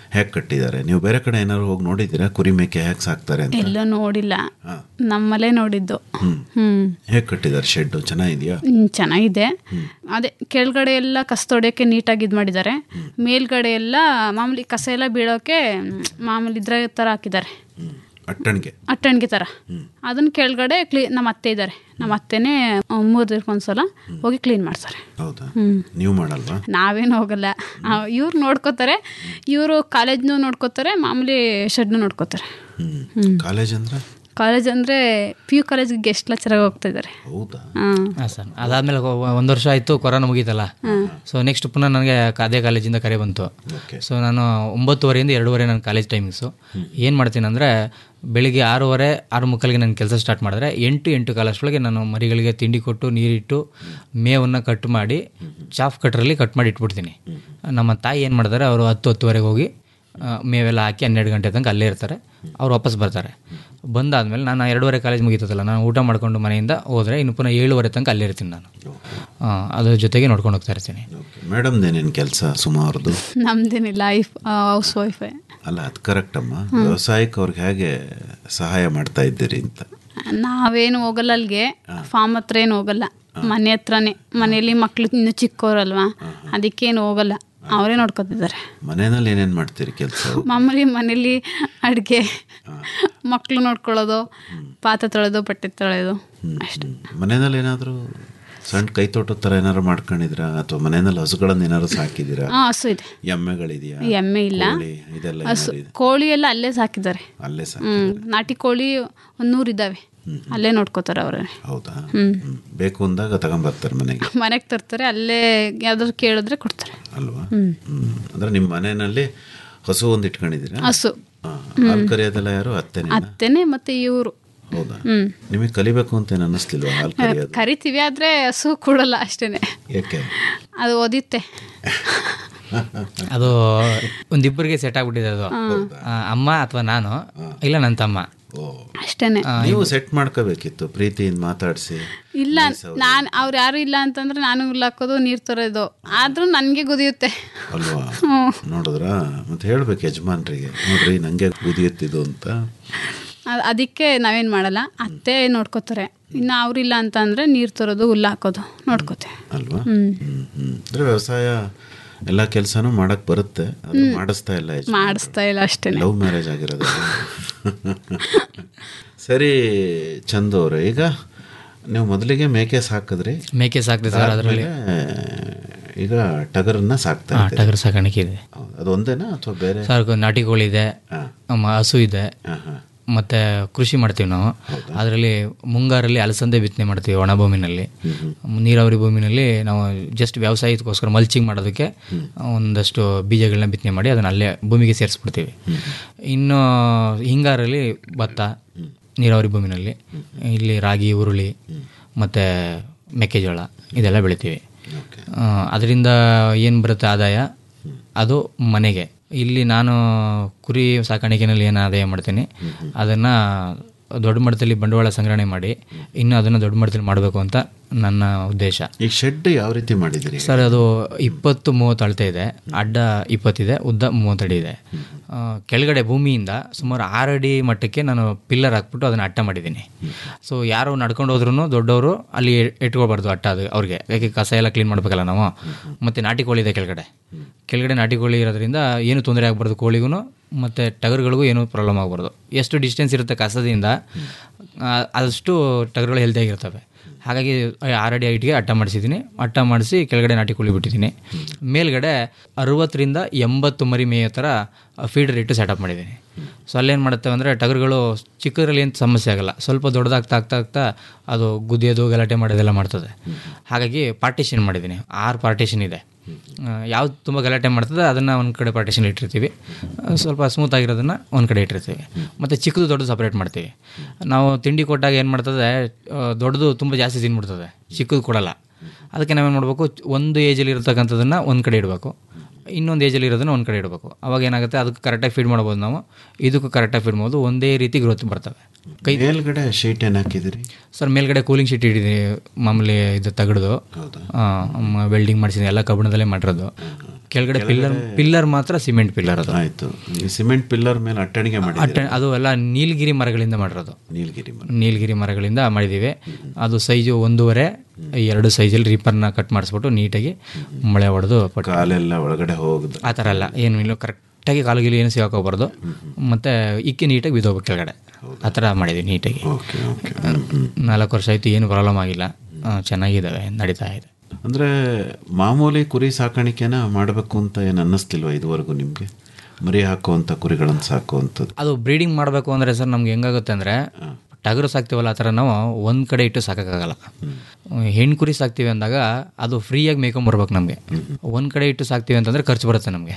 ಹೇಗೆ ಕಟ್ಟಿದ್ದಾರೆ ನೀವು ಬೇರೆ ಕಡೆ ಏನಾದ್ರು ಹೋಗಿ ನೋಡಿದ್ದೀರಾ ಕುರಿ ಮೇಕೆ ಹೇಗೆ ಸಾಕ್ತಾರೆ ಅಂತ ಎಲ್ಲೋ ನೋಡಿಲ್ಲ ನಮ್ಮಲ್ಲೇ ನೋಡಿದ್ದು ಹ್ಮ್ ಹೇಗೆ ಕಟ್ಟಿದ್ದಾರೆ ಶೆಡ್ಡು ಚೆನ್ನಾಗಿದೆಯಾ ಹ್ಮ್, ಚೆನ್ನಾಗಿದೆ ಅದೇ ಕೆಳಗಡೆ ಎಲ್ಲ ಕಸ ತೊಳೆಯೋಕ್ಕೆ ನೀಟಾಗಿ ಇದು ಮಾಡಿದ್ದಾರೆ ಮೇಲ್ಗಡೆ ಎಲ್ಲ ಮಾಮೂಲಿ ಕಸ ಎಲ್ಲ ಬೀಳೋಕೆ ಮ್, ಮಾಮೂಲಿ ಇದ್ರ ಥರ ಹಾಕಿದ್ದಾರೆ ಅಟ್ಟಣಿಗೆ ಅಟ್ಟಣಿಗೆ ಥರ ಅದನ್ನ ಕೆಳಗಡೆ ಕ್ಲೀ ನಮ್ಮ ಅತ್ತೆ ಇದ್ದಾರೆ ನಮ್ಮ ಅತ್ತೆನೇ ಮೂರು ದಿನಕ್ಕೆ ಒಂದ್ಸಲ ಹೋಗಿ ಕ್ಲೀನ್ ಮಾಡ್ತಾರೆ ಹೌದಾ ಹ್ಮ್. ನೀವು ಮಾಡಲ್ವಾ ನಾವೇನು ಹೋಗಲ್ಲ ಇವ್ರು ನೋಡ್ಕೋತಾರೆ ಇವರು ಕಾಲೇಜ್ನು ನೋಡ್ಕೋತಾರೆ ಮಾಮೂಲಿ ಶೆಡ್ನು ನೋಡ್ಕೋತಾರೆ ಹ್ಮ್ ಕಾಲೇಜ್ ಅಂದ್ರೆ ಕಾಲೇಜ್ ಅಂದರೆ ಪಿ ಯು ಕಾಲೇಜಿಗೆ ಗೆಸ್ಟ್ ಲೆಕ್ಚರಾಗಿ ಹೋಗ್ತಾ ಇದ್ದಾರೆ ಹೌದಾ ಹಾಂ ಹಾಂ ಸರ್ ಅದಾದಮೇಲೆ ಒಂದು ವರ್ಷ ಆಯಿತು ಕೊರೋನಾ ಮುಗೀತಲ್ಲ ಸೊ ನೆಕ್ಸ್ಟ್ ಪುನಃ ನನಗೆ ಅದೇ ಕಾಲೇಜಿಂದ ಕರೆ ಬಂತು ಸೊ ನಾನು ಒಂಬತ್ತುವರೆಯಿಂದ ಎರಡೂವರೆ ನನ್ನ ಕಾಲೇಜ್ ಟೈಮಿಂಗ್ಸು ಏನು ಮಾಡ್ತೀನಿ ಅಂದರೆ ಬೆಳಿಗ್ಗೆ ಆರೂವರೆ ಆರು ಮುಕ್ಕಲಿಗೆ ನಾನು ಕೆಲಸ ಸ್ಟಾರ್ಟ್ ಮಾಡಿದ್ರೆ ಎಂಟು ಎಂಟು ಕಾಲಷ್ಟೊಳಗೆ ನಾನು ಮರಿಗಳಿಗೆ ತಿಂಡಿ ಕೊಟ್ಟು ನೀರಿಟ್ಟು ಮೇವನ್ನು ಕಟ್ ಮಾಡಿ ಚಾಫ್ ಕಟ್ರಲ್ಲಿ ಕಟ್ ಮಾಡಿ ಇಟ್ಬಿಡ್ತೀನಿ ನಮ್ಮ ತಾಯಿ ಏನು ಮಾಡ್ತಾರೆ ಅವರು ಹತ್ತು ಹತ್ತುವರೆಗೆ ಹೋಗಿ ಆ, ಮೇವೆಲ್ಲ ಹಾಕಿ ಹನ್ನೆರಡು ಗಂಟೆ ತನಕ ಅಲ್ಲೇ ಇರ್ತಾರೆ ಅವ್ರು ವಾಪಸ್ ಬರ್ತಾರೆ ಬಂದಾದ್ಮೇಲೆ ನಾನು ಎರಡೂವರೆ ಕಾಲೇಜ್ ಮುಗೀತದಲ್ಲ ನಾನು ಊಟ ಮಾಡ್ಕೊಂಡು ಮನೆಯಿಂದ ಹೋದರೆ ಇನ್ನು ಪುನಃ ಏಳುವರೆ ತನಕ ಅಲ್ಲೇ ಇರ್ತೀನಿ ನಾನು ಆ, ಅದ್ರ ಜೊತೆಗೆ ನೋಡ್ಕೊಂಡು ಹೋಗ್ತಾ ಇರ್ತೀನಿ ಮೇಡಮ್ ಏನೇನು ಕೆಲಸ ಸುಮಾರದು ನಮ್ದೇನಿಲ್ಲ ಐಫ್ ಹೌಸ್ ವೈಫೇ ಅಲ್ಲ ಅದು ಕರೆಕ್ಟ್ ಅಮ್ಮ ವ್ಯವಸಾಯಕ್ಕೆ ಅವ್ರಿಗೆ ಹೇಗೆ ಸಹಾಯ ಮಾಡ್ತಾ ಇದ್ದೀರಿ ಅಂತ ನಾವೇನು ಹೋಗಲ್ಲ ಅಲ್ಲಿಗೆ ಫಾರ್ಮ್ ಹತ್ರ ಏನು ಹೋಗಲ್ಲ ಮನೆ ಹತ್ರನೇ ಮನೆಯಲ್ಲಿ ಮಕ್ಳು ಇನ್ನು ಚಿಕ್ಕವರಲ್ವಾ ಅದಕ್ಕೇನು ಹೋಗಲ್ಲ ಅವರೇ ನೋಡ್ಕೊತಿದ್ದಾರೆ ಮನೆಯಲ್ಲಿ ಏನೇನು ಮಾಡ್ತೀರಿ ಕೆಲಸ ಮಾಮೂಲಿ ಮನೇಲಿ ಅಡುಗೆ ಮಕ್ಕಳು ನೋಡ್ಕೊಳ್ಳೋದು ಪಾತ್ರೆ ತೊಳೆದು ಬಟ್ಟೆ ತೊಳೆಯೋದು ಅಷ್ಟೇ ಮನೆಯಲ್ಲಿ ಏನಾದರೂ ಸಣ್ಣ ಕೈ ತೋಟದ ಥರ ಏನಾದ್ರು ಮಾಡ್ಕೊಂಡಿದ್ರಾ ಅಥವಾ ಮನೆಯಲ್ಲಿ ಹಸುಗಳನ್ನ ಏನಾದ್ರು ಸಾಕಿದ್ದೀರಾ ಹಾಂ ಹಸು ಇದೆ ಎಮ್ಮೆಗಳಿದೆಯಾ ಎಮ್ಮೆ ಇಲ್ಲ ಕೋಳಿ ಇದೆಲ್ಲ ಹಸು ಏನಾದ್ರು ಇದೆ ಕೋಳಿ ಎಲ್ಲ ಅಲ್ಲೇ ಸಾಕಿದ್ದಾರೆ ಅಲ್ಲೇ ಸಾಕಿ ಹ್ಮ್ ನಾಟಿ ಕೋಳಿ ಒಂದು ನೂರು ಇದ್ದಾವೆ ಅಲ್ಲೇ ನೋಡ್ಕೋತಾರೆ ಅವರೇ ಹೌದಾ ಹ್ಮ್. ಬೇಕು ಅಂದಾಗ ತಗೊಂಬರ್ತಾರೆ ಮನೆಗೆ ಮನೆಗೆ ತರ್ತಾರೆ ಅಲ್ಲೇ ಯಾವ್ದಾದ್ರು ಕೇಳಿದ್ರೆ ಕೊಡ್ತಾರೆ ಅಲ್ವಾ ಹ್ಮ್. ಅಂದ್ರೆ ನಿಮ್ಮ ಮನೆಯಲ್ಲಿ ಹಸು ಒಂದು ಇಟ್ಕೊಂಡಿದ್ದೀರಾ ಹಸು ಹಾ. ಹಾಲು ಕರಿಯೋದೆಲ್ಲ ಯಾರು ಅತ್ತೆನೇ ಅತ್ತೆನೆ ಮತ್ತೆ ಇವರು ಹೌದಾ ಹ್ಮ್ ನಿಮಗೆ ಕಲಿಬೇಕು ಅಂತ ಏನು ಅನ್ನಿಸ್ಲಿಲ್ವಾ ಹಾಲು ಕರಿಯೋದು ಕರಿತೀವಿ ಆದ್ರೆ ಹಸು ಕೊಡಲ್ಲ ಅಷ್ಟೇನೆ ಯಾಕೆ ಅದು ಓದಿತ್ತೆ ಅದು ಒಂದಿಬ್ಬರಿಗೆ ಸೆಟ್ ಆಗ್ಬಿಟ್ಟಿದೆ ಅದು ಆ, ಅಮ್ಮ ಅಥವಾ ನಾನು ಇಲ್ಲ ನನ್ನ ತಮ್ಮ ಓ ಅಷ್ಟೇನೆ ನೀವು ಸೆಟ್ ಮಾಡ್ಕೋಬೇಕಿತ್ತು ಪ್ರೀತಿಯಿಂದ ಮಾತಾಡಿಸಿ ಇಲ್ಲ ನಾನು ಅವ್ರು ಯಾರು ಇಲ್ಲ ಅಂತಂದ್ರೆ ನಾನು ಹುಲ್ಲು ಹಾಕೋದು ನೀರು ತರೋದು ಆದ್ರೂ ನನಗೆ ಗುದಿಯುತ್ತೆ ಅಲ್ವಾ ನೋಡಿದ್ರಾ ಮತ್ತೆ ಹೇಳ್ಬೇಕು ಯಜಮಾನ್ರಿಗೆ ನೋಡ್ರಿ ನಂಗೆ ಕುದಿಯುತ್ತಿದ್ದು ಅಂತ ಅ- ಅದಕ್ಕೆ ನಾವೇನು ಮಾಡಲ್ಲ ಅತ್ತೆ ನೋಡ್ಕೋತಾರೆ ಇನ್ನು ಅವ್ರಿಲ್ಲ ಅಂತ ಅಂದ್ರೆ ನೀರು ತರೋದು ಹುಲ್ಲು ಹಾಕೋದು ನೋಡ್ಕೋತೆ ಅಲ್ವಾ ಹ್ಮ್ ಹ್ಮ್ ಅಂದ್ರೆ ವ್ಯವಸಾಯ ಎಲ್ಲ ಕೆಲಸನೂ ಮಾಡಕ್ ಬರುತ್ತೆ ಅದು ಮಾಡಿಸ್ತಾ ಇಲ್ಲ ಯಜಮಾನ್ರು. ಮಾಡಿಸ್ತಾ ಇಲ್ಲ ಅಷ್ಟೇನೆ ಲವ್ ಮ್ಯಾರೇಜ್ ಆಗಿರೋದು ಸರಿ ಚಂದು ಅವ್ರೆ ಈಗ ನೀವು ಮೊದಲಿಗೆ ಮೇಕೆ ಸಾಕಿದ್ರಿ ಮೇಕೆ ಸಾಕ್ತಿದೆ ಸರ್ ಅದರಲ್ಲಿ ಆದ್ಮೇಲೆ ಈಗ ಟಗರನ್ನ ಸಾಕ್ತಾ ಹಾಂ ಇದ್ದೀರಿ. ಟಗರು ಸಾಕಾಣಿಕೆ ಇದೆ ಹೌದು. ಅದು ಒಂದೇನಾ ಅಥವಾ ಬೇರೆ ಸರ್ ನಾಟಿ ಕೋಳಿ ಇದೆ ಹಾ. ಮ- ಹಸು ಇದೆ ಹಾ, ಹಾ. ಮತ್ತು ಕೃಷಿ ಮಾಡ್ತೀವಿ ನಾವು ಅದರಲ್ಲಿ ಮುಂಗಾರಲ್ಲಿ ಅಲಸಂದೆ ಬಿತ್ತನೆ ಮಾಡ್ತೀವಿ ಒಣ ಭೂಮಿನಲ್ಲಿ ನೀರಾವರಿ ಭೂಮಿನಲ್ಲಿ ನಾವು ಜಸ್ಟ್ ವ್ಯವಸಾಯಕ್ಕೋಸ್ಕರ ಮಲ್ಚಿಂಗ್ ಮಾಡೋದಕ್ಕೆ ಒಂದಷ್ಟು ಬೀಜಗಳನ್ನ ಬಿತ್ತನೆ ಮಾಡಿ ಅದನ್ನ ಅಲ್ಲೇ ಭೂಮಿಗೆ ಸೇರಿಸ್ಬಿಡ್ತೀವಿ ಇನ್ನು ಹಿಂಗಾರಲ್ಲಿ ಭತ್ತ ನೀರಾವರಿ ಭೂಮಿನಲ್ಲಿ ಇಲ್ಲಿ ರಾಗಿ ಹುರುಳಿ ಮತ್ತು ಮೆಕ್ಕೆಜೋಳ ಇದೆಲ್ಲ ಬೆಳಿತೀವಿ ಆ, ಅದರಿಂದ ಏನು ಬರುತ್ತೆ ಆದಾಯ ಅದು ಮನೆಗೆ ಇಲ್ಲಿ ನಾನು ಕುರಿ ಸಾಕಾಣಿಕೆನಲ್ಲಿ ಏನು ಆದಾಯ ಮಾಡ್ತೀನಿ ಅದನ್ನು ದೊಡ್ಡ ಮಟ್ಟದಲ್ಲಿ ಬಂಡವಾಳ ಸಂಗ್ರಹಣೆ ಮಾಡಿ ಇನ್ನು ಅದನ್ನು ದೊಡ್ಡ ಮಟ್ಟದಲ್ಲಿ ಮಾಡಬೇಕು ಅಂತ ನನ್ನ ಉದ್ದೇಶ ಈಗ ಶೆಡ್ ಯಾವ ರೀತಿ ಮಾಡಿದಿರಿ ಸರ್ ಅದು ಇಪ್ಪತ್ತು ಮೂವತ್ತು ಅಳತೆ ಇದೆ ಅಡ್ಡ ಇಪ್ಪತ್ತಿದೆ ಉದ್ದ ಮೂವತ್ತಡಿ ಇದೆ ಆ, ಕೆಳಗಡೆ ಭೂಮಿಯಿಂದ ಸುಮಾರು ಆರು ಅಡಿ ಮಟ್ಟಕ್ಕೆ ನಾನು ಪಿಲ್ಲರ್ ಹಾಕ್ಬಿಟ್ಟು ಅದನ್ನು ಅಟ್ಟ ಮಾಡಿದ್ದೀನಿ ಸೊ ಯಾರು ನಡ್ಕೊಂಡು ಹೋದ್ರೂ ದೊಡ್ಡವರು ಅಲ್ಲಿ ಇಟ್ಕೊಳ್ಬಾರ್ದು ಅಟ್ಟ ಅದು ಅವ್ರಿಗೆ ಯಾಕೆ ಕಸ ಎಲ್ಲ ಕ್ಲೀನ್ ಮಾಡಬೇಕಲ್ಲ ನಾವು ಮತ್ತು ನಾಟಿ ಕೋಳಿ ಇದೆ ಕೆಳಗಡೆ ಕೆಳಗಡೆ ನಾಟಿ ಕೋಳಿ ಇರೋದ್ರಿಂದ ಏನು ತೊಂದರೆ ಆಗಬಾರ್ದು ಕೋಳಿಗೂ ಮತ್ತು ಟಗರುಗಳಿಗೂ ಏನೂ ಪ್ರಾಬ್ಲಮ್ ಆಗಬಾರ್ದು ಎಷ್ಟು ಡಿಸ್ಟೆನ್ಸ್ ಇರುತ್ತೆ ಕಸದಿಂದ ಆ, ಅಷ್ಟು ಟಗರುಗಳು ಹೆಲ್ತಿಯಾಗಿರ್ತವೆ ಹಾಗಾಗಿ ಆರಡಿ ಹೈಟ್ಗೆ ಅಟ್ಟ ಮಾಡಿಸಿದ್ದೀನಿ ಅಟ್ಟ ಮಾಡಿಸಿ ಕೆಳಗಡೆ ನಾಟಿ ಕೋಳಿ ಬಿಟ್ಟಿದ್ದೀನಿ ಮೇಲ್ಗಡೆ ಅರುವತ್ತರಿಂದ ಎಂಬತ್ತು ಮರಿ ಮೇಯೋ ಥರ ಫೀಡರ್ ಇಟ್ಟು ಸೆಟಪ್ ಮಾಡಿದ್ದೀನಿ ಸೊ ಅಲ್ಲೇನು ಮಾಡುತ್ತೇವೆ ಅಂದರೆ ಟಗರುಗಳು ಚಿಕ್ಕದ್ರಲ್ಲಿ ಏನು ಸಮಸ್ಯೆ ಆಗಲ್ಲ ಸ್ವಲ್ಪ ದೊಡ್ಡದಾಗ್ತಾ ಆಗ್ತಾ ಆಗ್ತಾ ಅದು ಗುದ್ದಿಯೋದು ಗಲಾಟೆ ಮಾಡೋದೆಲ್ಲ ಮಾಡ್ತದೆ ಹಾಗಾಗಿ ಪಾರ್ಟಿಷನ್ ಮಾಡಿದ್ದೀನಿ ಆರು ಪಾರ್ಟಿಷನ್ ಇದೆ ಯಾವ್ದು ತುಂಬ ಗಲಾಟೆ ಮಾಡ್ತದೆ ಅದನ್ನು ಒಂದು ಕಡೆ ಪಾರ್ಟಿಷನ್ ಇಟ್ಟಿರ್ತೀವಿ ಆ, ಸ್ವಲ್ಪ ಸ್ಮೂತ್ ಆಗಿರೋದನ್ನು ಒಂದು ಕಡೆ ಇಟ್ಟಿರ್ತೀವಿ ಮತ್ತು ಚಿಕ್ಕದು ದೊಡ್ಡದು ಸಪ್ರೇಟ್ ಮಾಡ್ತೀವಿ ನಾವು ತಿಂಡಿ ಕೊಟ್ಟಾಗ ಏನು ಮಾಡ್ತದೆ ಆ, ದೊಡ್ಡದು ತುಂಬ ಜಾಸ್ತಿ ತಿಂದ್ಬಿಡ್ತದೆ ಚಿಕ್ಕದು ಕೊಡಲ್ಲ ಅದಕ್ಕೆ ನಾವೇನು ಮಾಡಬೇಕು ಒಂದು ಏಜಲ್ಲಿ ಇರತಕ್ಕಂಥದ್ದನ್ನು ಒಂದು ಕಡೆ ಇಡಬೇಕು ಇನ್ನೊಂದು ಏಜಲ್ಲಿ ಇರೋದನ್ನ ಒಂದು ಕಡೆ ಇಡಬೇಕು ಅವಾಗ ಏನಾಗುತ್ತೆ ಅದಕ್ಕೆ ಕರೆಕ್ಟಾಗಿ ಫೀಡ್ ಮಾಡ್ಬೋದು ನಾವು ಇದಕ್ಕೂ ಕರೆಕ್ಟಾಗಿ ಫೀಡ್ ಮಾಡ್ಬೋದು ಒಂದೇ ರೀತಿ ಗ್ರೋತ್ ಬರ್ತವೆ ಕೈ ಮೇಲ್ಗಡೆ ಶೀಟ್ ಏನು ಹಾಕಿದಿರಿ ಸರ್ ಮೇಲ್ಗಡೆ ಕೂಲಿಂಗ್ ಶೀಟ್ ಇಟ್ಟಿದ್ದೀನಿ ಮಾಮೂಲಿ ಇದು ತಗಡ್ದು ವೆಲ್ಡಿಂಗ್ ಮಾಡಿಸಿದ್ದೀನಿ ಎಲ್ಲ ಕಬ್ಬಿಣದಲ್ಲೇ ಮಾಡಿರೋದು ಕೆಳಗಡೆ ಪಿಲ್ಲರ್ ಪಿಲ್ಲರ್ ಮಾತ್ರ ಸಿಮೆಂಟ್ ಪಿಲ್ಲರ್ ಅದು ಆಯ್ತು ಈ ಸಿಮೆಂಟ್ ಪಿಲ್ಲರ್ ಮೇಲೆ ಅಟ್ಟಣಿಗೆ ಮಾಡಿ ಅಟ್ಟ ಅದು ಎಲ್ಲ ನೀಲಗಿರಿ ಮರಗಳಿಂದ ಮಾಡಿರೋದು ನೀಲಗಿರಿ ಮರ ನೀಲಗಿರಿ ಮರಗಳಿಂದ ಮಾಡಿದ್ದೀವಿ ಅದು ಸೈಜು ಒಂದೂವರೆ ಎರಡು ಸೈಜಲ್ಲಿ ರೀಪರ್ನ ಕಟ್ ಮಾಡಿಸ್ಬಿಟ್ಟು ನೀಟಾಗಿ ಮಳೆ ಹೊಡೆದು ಪಟ್ಟು ಕಾಲೆಲ್ಲ ಒಳಗಡೆ ಹೋಗುದು ಆ ಥರ ಎಲ್ಲ ಏನು ಇಲ್ಲ ಕರೆಕ್ಟಾಗಿ ಕಾಲುಗಿಲಿ ಏನು ಸಿಗಾಕೋಬಾರ್ದು ಮತ್ತು ಇಕ್ಕಿ ನೀಟಾಗಿ ಬಿದ್ದೋಗ್ಬೇಕು ಕೆಳಗಡೆ ಆ ಥರ ಮಾಡಿದ್ವಿ ನೀಟಾಗಿ ಓಕೆ ಓಕೆ ನಾಲ್ಕು ವರ್ಷ ಆಯಿತು ಏನು ಪ್ರಾಬ್ಲಮ್ ಆಗಿಲ್ಲ ಆ, ಚೆನ್ನಾಗಿದ್ದಾವೆ ನಡೀತಾ ಇದೆ ಅಂದ್ರೆ ಮಾಮೂಲಿ ಕುರಿ ಸಾಕಾಣಿಕೆನ ಮಾಡಬೇಕು ಅಂತ ಏನು ಅನ್ನಿಸ್ತಿಲ್ವಾ ಇದುವರೆಗೂ ನಿಮಗೆ ಮರಿ ಹಾಕುವಂಥ ಕುರಿಗಳನ್ನು ಸಾಕುವಂಥದ್ದು ಅದು ಬ್ರೀಡಿಂಗ್ ಮಾಡಬೇಕು ಅಂದರೆ ಸರ್ ನಮ್ಗೆ ಹೆಂಗಾಗುತ್ತೆ ಅಂದರೆ ಟಗರು ಸಾಕ್ತೀವಲ್ಲ ಆ ಥರ ನಾವು ಒಂದು ಕಡೆ ಇಟ್ಟು ಸಾಕೋಕ್ಕಾಗಲ್ಲ ಹೆಣ್ಣು ಕುರಿ ಸಾಕ್ತೀವಿ ಅಂದಾಗ ಅದು ಫ್ರೀಯಾಗಿ ಮೇಯ್ಕೊಂಬರ್ಬೇಕು ನಮಗೆ ಒಂದು ಕಡೆ ಇಟ್ಟು ಸಾಕ್ತೀವಿ ಅಂತಂದರೆ ಖರ್ಚು ಬರುತ್ತೆ ನಮಗೆ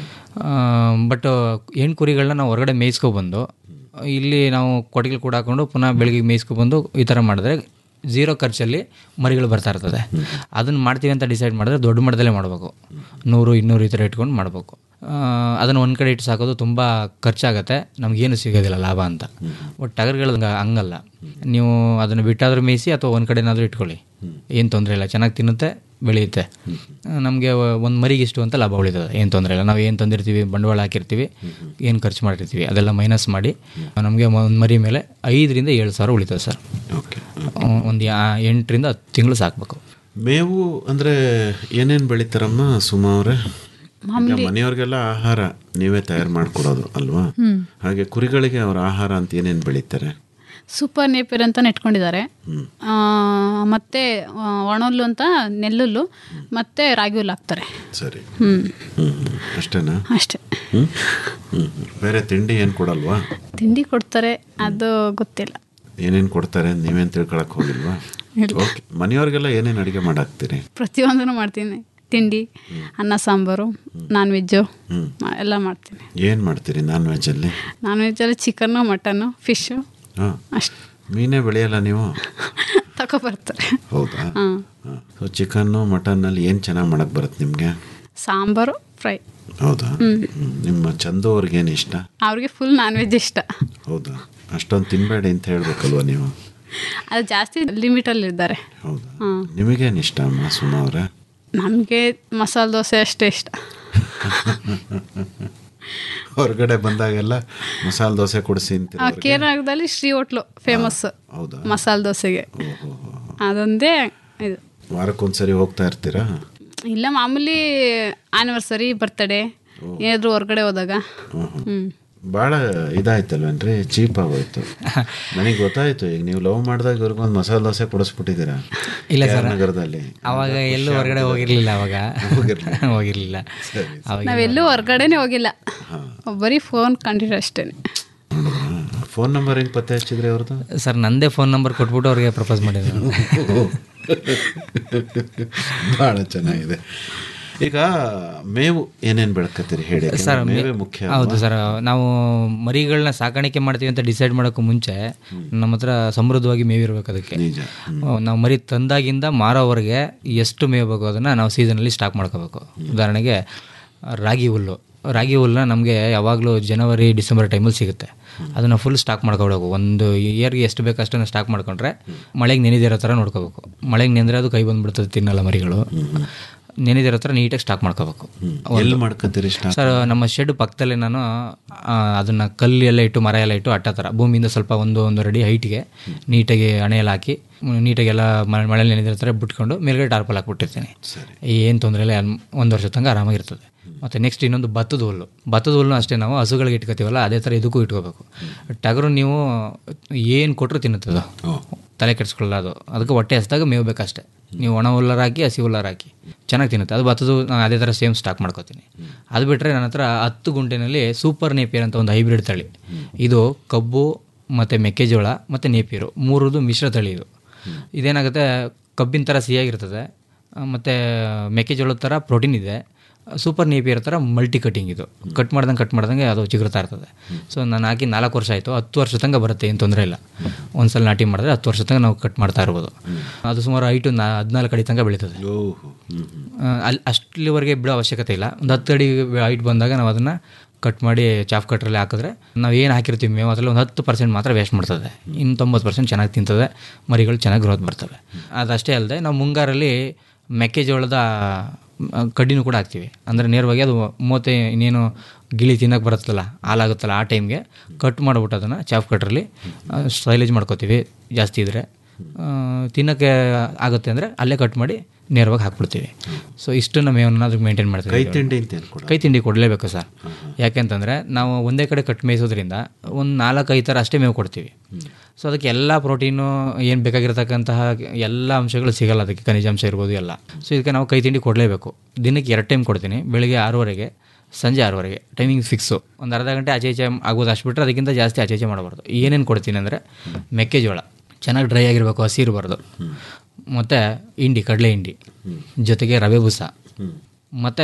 ಬಟ್ ಹೆಣ್ಣು ಕುರಿಗಳನ್ನ ನಾವು ಹೊರಗಡೆ ಮೇಯಿಸ್ಕೊಬಂದು ಇಲ್ಲಿ ನಾವು ಕೊಟ್ಟಿಗೆ ಕೂಡ ಹಾಕೊಂಡು ಪುನಃ ಬೆಳಗ್ಗೆ ಮೇಯಿಸ್ಕೊಬಂದು ಈ ಥರ ಮಾಡಿದ್ರೆ ಝೀರೋ ಖರ್ಚಲ್ಲಿ ಮರಿಗಳು ಬರ್ತಾ ಇರ್ತದೆ ಅದನ್ನು ಮಾಡ್ತೀವಿ ಅಂತ ಡಿಸೈಡ್ ಮಾಡಿದ್ರೆ ದೊಡ್ಡ ಮಟ್ಟದಲ್ಲೇ ಮಾಡಬೇಕು ನೂರು ಇನ್ನೂರು ಈ ಥರ ಇಟ್ಕೊಂಡು ಮಾಡಬೇಕು ಅದನ್ನು ಒಂದು ಕಡೆ ಇಟ್ಟು ಸಾಕೋದು ತುಂಬ ಖರ್ಚಾಗತ್ತೆ ನಮಗೇನು ಸಿಗೋದಿಲ್ಲ ಲಾಭ ಅಂತ ಬಟ್ ಟಗರ್ಗಳು ಹಂಗ- ಹಂಗಲ್ಲ ನೀವು ಅದನ್ನು ಬಿಟ್ಟಾದ್ರೂ ಮೇಯಿಸಿ ಅಥವಾ ಒಂದು ಕಡೆನಾದರೂ ಇಟ್ಕೊಳ್ಳಿ ಏನು ತೊಂದರೆ ಇಲ್ಲ ಚೆನ್ನಾಗಿ ತಿನ್ನುತ್ತೆ ಬೆಳೆಯುತ್ತೆ ನಮಗೆ ಒಂದು ಮರಿಗೆ ಇಷ್ಟು ಅಂತ ಲಾಭ ಉಳಿತದೆ ಏನು ತೊಂದರೆ ಇಲ್ಲ ನಾವು ಏನು ತಂದಿರ್ತೀವಿ ಬಂಡವಾಳ ಹಾಕಿರ್ತೀವಿ ಏನು ಖರ್ಚು ಮಾಡಿರ್ತೀವಿ ಅದೆಲ್ಲ ಮೈನಸ್ ಮಾಡಿ ನಮಗೆ ಒಂದು ಮರಿ ಮೇಲೆ ಐದರಿಂದ ಏಳು ಸಾವಿರ ಉಳಿತದೆ ಸರ್ ಓಕೆ ಒಂದು ಎಂಟರಿಂದ ಹತ್ತು ತಿಂಗಳು ಸಾಕಬೇಕು ಮೇವು ಅಂದ್ರೆ ಏನೇನು ಬೆಳಿತಾರಮ್ಮ ಸುಮಾ ಅವರೇ ಈಗ ಮನೆಯವ್ರಿಗೆಲ್ಲ ಆಹಾರ ನೀವೇ ತಯಾರು ಮಾಡ್ಕೊಡೋದು ಅಲ್ವಾ ಹಾಗೆ ಕುರಿಗಳಿಗೆ ಅವ್ರ ಆಹಾರ ಅಂತ ಏನೇನು ಬೆಳಿತಾರೆ ಸೂಪರ್ ನೇಪಿಯರ್ ಅಂತ ನೆಟ್ಕೊಂಡಿದ್ದಾರೆ ಆ, ಮತ್ತೆ ಆ, ಒಣಹುಲ್ಲು ಅಂತ ನೆಲ್ಲುಲ್ಲು ಮತ್ತೆ ರಾಗಿ ಹುಲ್ಲು ಹಾಕ್ತಾರೆ ಸರಿ ಹ್ಞೂ ಹ್ಮ್ ಹ್ಮ್. ಅಷ್ಟೇನಾ ಅಷ್ಟೇ ಹ್ಮ್ ಹ್ಮ್ ಹ್ಮ್. ಬೇರೆ ತಿಂಡಿ ಏನು ಕೊಡಲ್ವಾ ತಿಂಡಿ ಕೊಡ್ತಾರೆ ಅದು ಗೊತ್ತಿಲ್ಲ ಏನೇನು ಕೊಡ್ತಾರೆ ಅಂತ ನೀವೇನು ತಿಳ್ಕೊಳಕ್ ಹೋಗಿಲ್ವಾ ಓಕೆ ಮನೆಯವ್ರಿಗೆಲ್ಲ ಏನೇನು ಅಡುಗೆ ಮಾಡಾಕ್ತೀರಿ ಪ್ರತಿಯೊಂದನ್ನು ಮಾಡ್ತೀನಿ ತಿಂಡಿ ಅನ್ನ ಸಾಂಬಾರು ನಾನ್ ವೆಜ್ಜು ಎಲ್ಲ ಮಾಡ್ತೀನಿ ಏನು ಮಾಡ್ತೀರಿ ನಾನ್ ವೆಜ್ಜಲ್ಲಿ ನಾನ್ ವೆಜ್ಜಲ್ಲಿ ಚಿಕನ್ನು ಮಟನ್ನು ಫಿಶ್ಶು ಹಾಂ ಅಷ್ಟು ಮೀನೇ ಬೆಳೆಯಲ್ಲ ನೀವು ತಗೊಬರ್ತಾರೆ ಹೌದಾ ಹಾಂ ಸೊ ಚಿಕನ್ನು ಮಟನ್ನಲ್ಲಿ ಏನು ಚೆನ್ನಾಗಿ ಮಾಡಕ್ಕೆ ಬರುತ್ತೆ ನಿಮಗೆ ಸಾಂಬಾರು ಫ್ರೈ ಹೌದಾ ಹ್ಮ್. ನಿಮ್ಮ ಚಂದು ಅವ್ರಿಗೇನು ಇಷ್ಟ ಅವ್ರಿಗೆ ಫುಲ್ ನಾನ್ ವೆಜ್ ಇಷ್ಟ ಹೌದಾ ಅಷ್ಟೊಂದು ತಿನ್ಬೇಡಿ ಅಂತ ಹೇಳ್ಬೇಕಲ್ವ ನೀವು ಅದು ಜಾಸ್ತಿ ಲಿಮಿಟಲ್ಲಿದ್ದಾರೆ ಹೌದಾ ಹಾಂ ನಿಮಗೇನು ಇಷ್ಟ ಅಮ್ಮ ಸುಮಾ ಅವರೇ ನಮಗೆ ಮಸಾಲೆ ದೋಸೆ ಅಷ್ಟೇ ಇಷ್ಟ ಹೊರಗಡೆ ಬಂದಾಗೆಲ್ಲ ಮಸಾಲೆ ದೋಸೆ ಕೊಡಿಸಿ ಆ, ಅಂತೀರ ಕೇರಳದಲ್ಲಿ ಶ್ರೀ ಹೋಟ್ಲು ಫೇಮಸ್ ಹೌದಾ ಮಸಾಲೆ ದೋಸೆಗೆ ಅದೊಂದೇ ಇದು ವಾರಕ್ಕೊಂದ್ಸರಿ ಹೋಗ್ತಾ ಇರ್ತೀರಾ ಇಲ್ಲ ಮಾಮೂಲಿ ಆನಿವರ್ಸರಿ ಬರ್ತಡೇ ಏನಾದರೂ ಹೊರಗಡೆ ಹೋದಾಗ ಹ್ಞೂ ಭಾಳ ಇದಾಯ್ತಲ್ವೇನ್ರಿ ಚೀಪ್ ಆಗೋಯ್ತು ನನಗೆ ಗೊತ್ತಾಯ್ತು ಈಗ ನೀವು ಲವ್ ಮಾಡಿದಾಗ ಇವ್ರಿಗೊಂದು ಮಸಾಲೆ ದೋಸೆ ಕೊಡಿಸ್ಬಿಟ್ಟಿದ್ದೀರಾ ಇಲ್ಲ ಕೆ ಆರ್ ಸರ್ ನಗರದಲ್ಲಿ ಅವಾಗ ಎಲ್ಲೂ ಹೊರಗಡೆ ಹೋಗಿರ್ಲಿಲ್ಲ ಅವಾಗ ಹೋಗಿರ್ಲಿಲ್ಲ ಅವಾಗ ನಾವೆಲ್ಲೂ ಹೊರಗಡೆನೇ ಹೋಗಿಲ್ಲ ಬರೀ ಫೋನ್ ಕಂಡಿರೋ ಅಷ್ಟೇ ಫೋನ್ ನಂಬರ್ ಹೆಂಗೆ ಪತ್ತೆ ಹಚ್ಚಿದ್ರಿ ಅವ್ರದ್ದು ಸರ್ ನಂದೇ ಫೋನ್ ನಂಬರ್ ಕೊಟ್ಬಿಟ್ಟು ಅವ್ರಿಗೆ ಪ್ರಪೋಸ್ ಮಾಡಿದ್ರು ಭಾಳ ಚೆನ್ನಾಗಿದೆ ಈಗ ಮೇವು ಏನೇನು ಬೆಳ್ಕತ್ತೀರಿ ಹೇಳಿ ಯಾಕಂದ್ರೆ ಸರ್ ಮೇವೇ ಮುಖ್ಯ ಹೌದು ಸರ್ ನಾವು ಮರಿಗಳನ್ನ ಸಾಕಾಣಿಕೆ ಮಾಡ್ತೀವಿ ಅಂತ ಡಿಸೈಡ್ ಮಾಡೋಕ್ಕೂ ಮುಂಚೆ ನಮ್ಮ ಹತ್ರ ಸಮೃದ್ಧವಾಗಿ ಮೇವಿರ್ಬೇಕು ಅದಕ್ಕೆ ನಿಜ ನಾವು ಮರಿ ತಂದಾಗಿಂದ ಮಾರೋವರೆಗೆ ಎಷ್ಟು ಮೇವು ಬೇಕು ಅದನ್ನು ನಾವು ಸೀಸನಲ್ಲಿ ಸ್ಟಾಕ್ ಮಾಡ್ಕೋಬೇಕು ಉದಾಹರಣೆಗೆ ರಾಗಿ ಹುಲ್ಲು ರಾಗಿ ಹುಲ್ಲನ್ನ ನಮಗೆ ಯಾವಾಗಲೂ ಜನವರಿ ಡಿಸೆಂಬರ್ ಟೈಮಲ್ಲಿ ಸಿಗುತ್ತೆ ಅದನ್ನು ಫುಲ್ ಸ್ಟಾಕ್ ಮಾಡ್ಕೊಬೇಕು ಒಂದು ಇಯರ್ಗೆ ಎಷ್ಟು ಬೇಕು ಅಷ್ಟನ್ನು ಸ್ಟಾಕ್ ಮಾಡ್ಕೊಂಡ್ರೆ ಮಳೆಗೆ ನೆನೆದಿರೋ ಥರ ನೋಡ್ಕೋಬೇಕು ಮಳೆಗೆ ನೆಂದರೆ ಅದು ಕೈ ಬಂದ್ಬಿಡ್ತದೆ ತಿನ್ನಲ್ಲ ಮರಿಗಳು ನೆನೆದಿರೋ ಥರ ನೀಟಾಗಿ ಸ್ಟಾಕ್ ಮಾಡ್ಕೋಬೇಕು ಎಲ್ಲಿ ಮಾಡ್ಕತ್ತೀರಿ ಸ್ಟಾಕ್ ಸರ್ ನಮ್ಮ ಶೆಡ್ ಪಕ್ಕದಲ್ಲೇ ನಾನು ಆ, ಅದನ್ನ ಕಲ್ಲು ಎಲ್ಲ ಇಟ್ಟು ಮರ ಎಲ್ಲ ಇಟ್ಟು ಅಟ್ಟ ಥರ ಭೂಮಿಯಿಂದ ಸ್ವಲ್ಪ ಒಂದು ಒಂದು ಅಡಿ ಹೈಟ್ಗೆ ನೀಟಾಗಿ ಹಣೆ ಎಲ್ಲ ಹಾಕಿ ಮ್, ನೀಟಾಗಿ ಎಲ್ಲ ಮಳೆ ಮಳೆಯಲ್ಲಿ ನೆನೆದಿರೋ ಥರ ಬಿಟ್ಕೊಂಡು ಮೇಲ್ಗಡೆ ಟಾರ್ಪಲ್ ಹಾಕ್ಬಿಟ್ಟಿರ್ತೀನಿ ಏನು ತೊಂದರೆ ಇಲ್ಲ ಒಂದು ವರ್ಷ ತನಕ ಆರಾಮಾಗಿರ್ತದೆ ಮತ್ತು ನೆಕ್ಸ್ಟ್ ಇನ್ನೊಂದು ಭತ್ತದ ಹುಲ್ಲು ಭತ್ತದ ಹುಲ್ಲು ಅಷ್ಟೇ ನಾವು ಹಸುಗಳಿಗೆ ಇಟ್ಕೋತೀವಲ್ಲ ಅದೇ ಥರ ಇದಕ್ಕೂ ಇಟ್ಕೋಬೇಕು ಟಗರು ನೀವು ಏನು ಕೊಟ್ಟರು ತಿನ್ನುತ್ತದು ತಲೆ ಕೆಡಿಸ್ಕೊಳ್ಳಲ್ಲ ಅದು ಅದಕ್ಕೆ ಹೊಟ್ಟೆ ಹಸಿದಾಗ ಮೇವು ಬೇಕಷ್ಟೇ ನೀವು ಒಣ ಹುಲ್ಲರ್ ಹಾಕಿ ಹಸಿ ಹುಲ್ಲರ್ ಹಾಕಿ ಚೆನ್ನಾಗಿ ತಿನ್ನುತ್ತೆ ಅದು ಭತ್ತದ ನಾನು ಅದೇ ಥರ ಸೇಮ್ ಸ್ಟಾಕ್ ಮಾಡ್ಕೋತೀನಿ ಅದು ಬಿಟ್ಟರೆ ನನ್ನ ಹತ್ರ ಹತ್ತು ಗುಂಟೆನಲ್ಲಿ ಸೂಪರ್ ನೇಪಿಯರ್ ಅಂತ ಒಂದು ಹೈಬ್ರಿಡ್ ತಳಿ ಇದು ಕಬ್ಬು ಮತ್ತು ಮೆಕ್ಕೆಜೋಳ ಮತ್ತು ನೇಪಿಯರು ಮೂರದು ಮಿಶ್ರ ತಳಿ ಇದು ಇದೇನಾಗುತ್ತೆ ಕಬ್ಬಿನ ಥರ ಸಿಹಿಯಾಗಿರ್ತದೆ ಮತ್ತು ಮೆಕ್ಕೆಜೋಳದ ಥರ ಪ್ರೋಟೀನ್ ಇದೆ ಸೂಪರ್ ನೇಪಿಯರ್ ಥರ ಮಲ್ಟಿ ಕಟಿಂಗ್ ಇದು ಕಟ್ ಮಾಡ್ದಂಗೆ ಕಟ್ ಮಾಡ್ದಂಗೆ ಅದು ಚಿಗುರ್ತಾ ಇರ್ತದೆ ಸೊ ನಾನು ಹಾಕಿ ನಾಲ್ಕು ವರ್ಷ ಆಯಿತು ಹತ್ತು ವರ್ಷ ತನಕ ಬರುತ್ತೆ ಏನು ತೊಂದರೆ ಇಲ್ಲ ಒಂದ್ಸಲ ನಾಟಿ ಮಾಡಿದ್ರೆ ಹತ್ತು ವರ್ಷ ತನಕ ನಾವು ಕಟ್ ಮಾಡ್ತಾ ಇರ್ಬೋದು ಅದು ಸುಮಾರು ಐಟು ನಾ ಹದಿನಾಲ್ಕು ಅಡಿ ತನಕ ಬೆಳೀತದೆ ಓಹೋ ಹ್ಮ್ ಹ್ಮ್. ಆ, ಅಲ್ಲಿ ಅಷ್ಟಲಿವರೆಗೆ ಬಿಡೋ ಅವಶ್ಯಕತೆ ಇಲ್ಲ ಒಂದು ಹತ್ತು ಅಡಿ ಹೈಟ್ ಬಂದಾಗ ನಾವು ಅದನ್ನು ಕಟ್ ಮಾಡಿ ಚಾಫ್ ಕಟ್ರಲ್ಲಿ ಹಾಕಿದ್ರೆ ನಾವು ಏನು ಹಾಕಿರ್ತೀವಿ ಮೇವು ಅದರಲ್ಲಿ ಒಂದು ಹತ್ತು ಪರ್ಸೆಂಟ್ ಮಾತ್ರ ವೇಸ್ಟ್ ಮಾಡ್ತದೆ ಇನ್ನು ತೊಂಬತ್ತು ಪರ್ಸೆಂಟ್ ಚೆನ್ನಾಗಿ ತಿಂತದೆ ಮರಿಗಳು ಚೆನ್ನಾಗಿ ಗ್ರೋತ್ ಬರ್ತವೆ ಅದಷ್ಟೇ ಅಲ್ಲದೆ ನಾವು ಮುಂಗಾರಲ್ಲಿ ಮೆಕ್ಕೆಜೋಳದ ಆ, ಕಡ್ಡಿನೂ ಕೂಡ ಹಾಕ್ತೀವಿ ಅಂದರೆ ನೇರವಾಗಿ ಅದು ಮೂವತ್ತೆ ಇನ್ನೇನು ಗಿಳಿ ತಿನ್ನಕ್ಕೆ ಬರುತ್ತಲ್ಲ ಹಾಲಾಗುತ್ತಲ್ಲ ಆ ಟೈಮ್ಗೆ ಕಟ್ ಮಾಡಿಬಿಟ್ಟು ಅದನ್ನು ಚಾಪ್ ಕಟ್ರಲ್ಲಿ ಸ್ಟೈಲೇಜ್ ಮಾಡ್ಕೋತೀವಿ ಜಾಸ್ತಿ ಇದ್ದರೆ ತಿನ್ನೋಕ್ಕೆ ಆಗುತ್ತೆ ಅಂದರೆ ಅಲ್ಲೇ ಕಟ್ ಮಾಡಿ ನೇರವಾಗಿ ಹಾಕ್ಬಿಡ್ತೀವಿ ಸೊ ಇಷ್ಟನ್ನು ಮೇವನ್ನು ಅದಕ್ಕೆ ಮೇಂಟೈನ್ ಮಾಡ್ತೀವಿ ಕೈ ತಿಂಡಿ ಅಂತ ಏನು ಕೊಡ ಕೈ ತಿಂಡಿ ಕೊಡಲೇಬೇಕು ಸರ್ ಯಾಕೆಂತಂದರೆ ನಾವು ಒಂದೇ ಕಡೆ ಕಟ್ ಮೇಯಿಸೋದ್ರಿಂದ ಒಂದು ನಾಲ್ಕು ಐದು ಥರ ಅಷ್ಟೇ ಮೇವು ಕೊಡ್ತೀವಿ ಸೊ ಅದಕ್ಕೆ ಎಲ್ಲ ಪ್ರೋಟೀನು ಏನು ಬೇಕಾಗಿರ್ತಕ್ಕಂತಹ ಎಲ್ಲ ಅಂಶಗಳು ಸಿಗಲ್ಲ ಅದಕ್ಕೆ ಖನಿಜಾಂಶ ಇರ್ಬೋದು ಎಲ್ಲ ಸೊ ಇದಕ್ಕೆ ನಾವು ಕೈ ತಿಂಡಿ ಕೊಡಲೇಬೇಕು ದಿನಕ್ಕೆ ಎರಡು ಟೈಮ್ ಕೊಡ್ತೀನಿ ಬೆಳಿಗ್ಗೆ ಆರೂವರೆಗೆ ಸಂಜೆ ಆರೂವರೆಗೆ ಟೈಮಿಂಗ್ ಫಿಕ್ಸು ಒಂದು ಅರ್ಧ ಗಂಟೆ ಆಚೆ ಈಚೆ ಆಗೋದು ಅಷ್ಟು ಬಿಟ್ಟರೆ ಅದಕ್ಕಿಂತ ಜಾಸ್ತಿ ಆಚೆ ಈಚೆ ಮಾಡಬಾರ್ದು ಏನೇನು ಕೊಡ್ತೀನಿ ಅಂದರೆ ಮೆಕ್ಕೆಜೋಳ ಚೆನ್ನಾಗಿ ಡ್ರೈ ಆಗಿರಬೇಕು ಹಸಿ ಇರಬಾರ್ದು ಮತ್ತು ಹಿಂಡಿ ಕಡಲೆ ಹಿಂಡಿ ಜೊತೆಗೆ ರವೆ ಬೂಸ ಮತ್ತು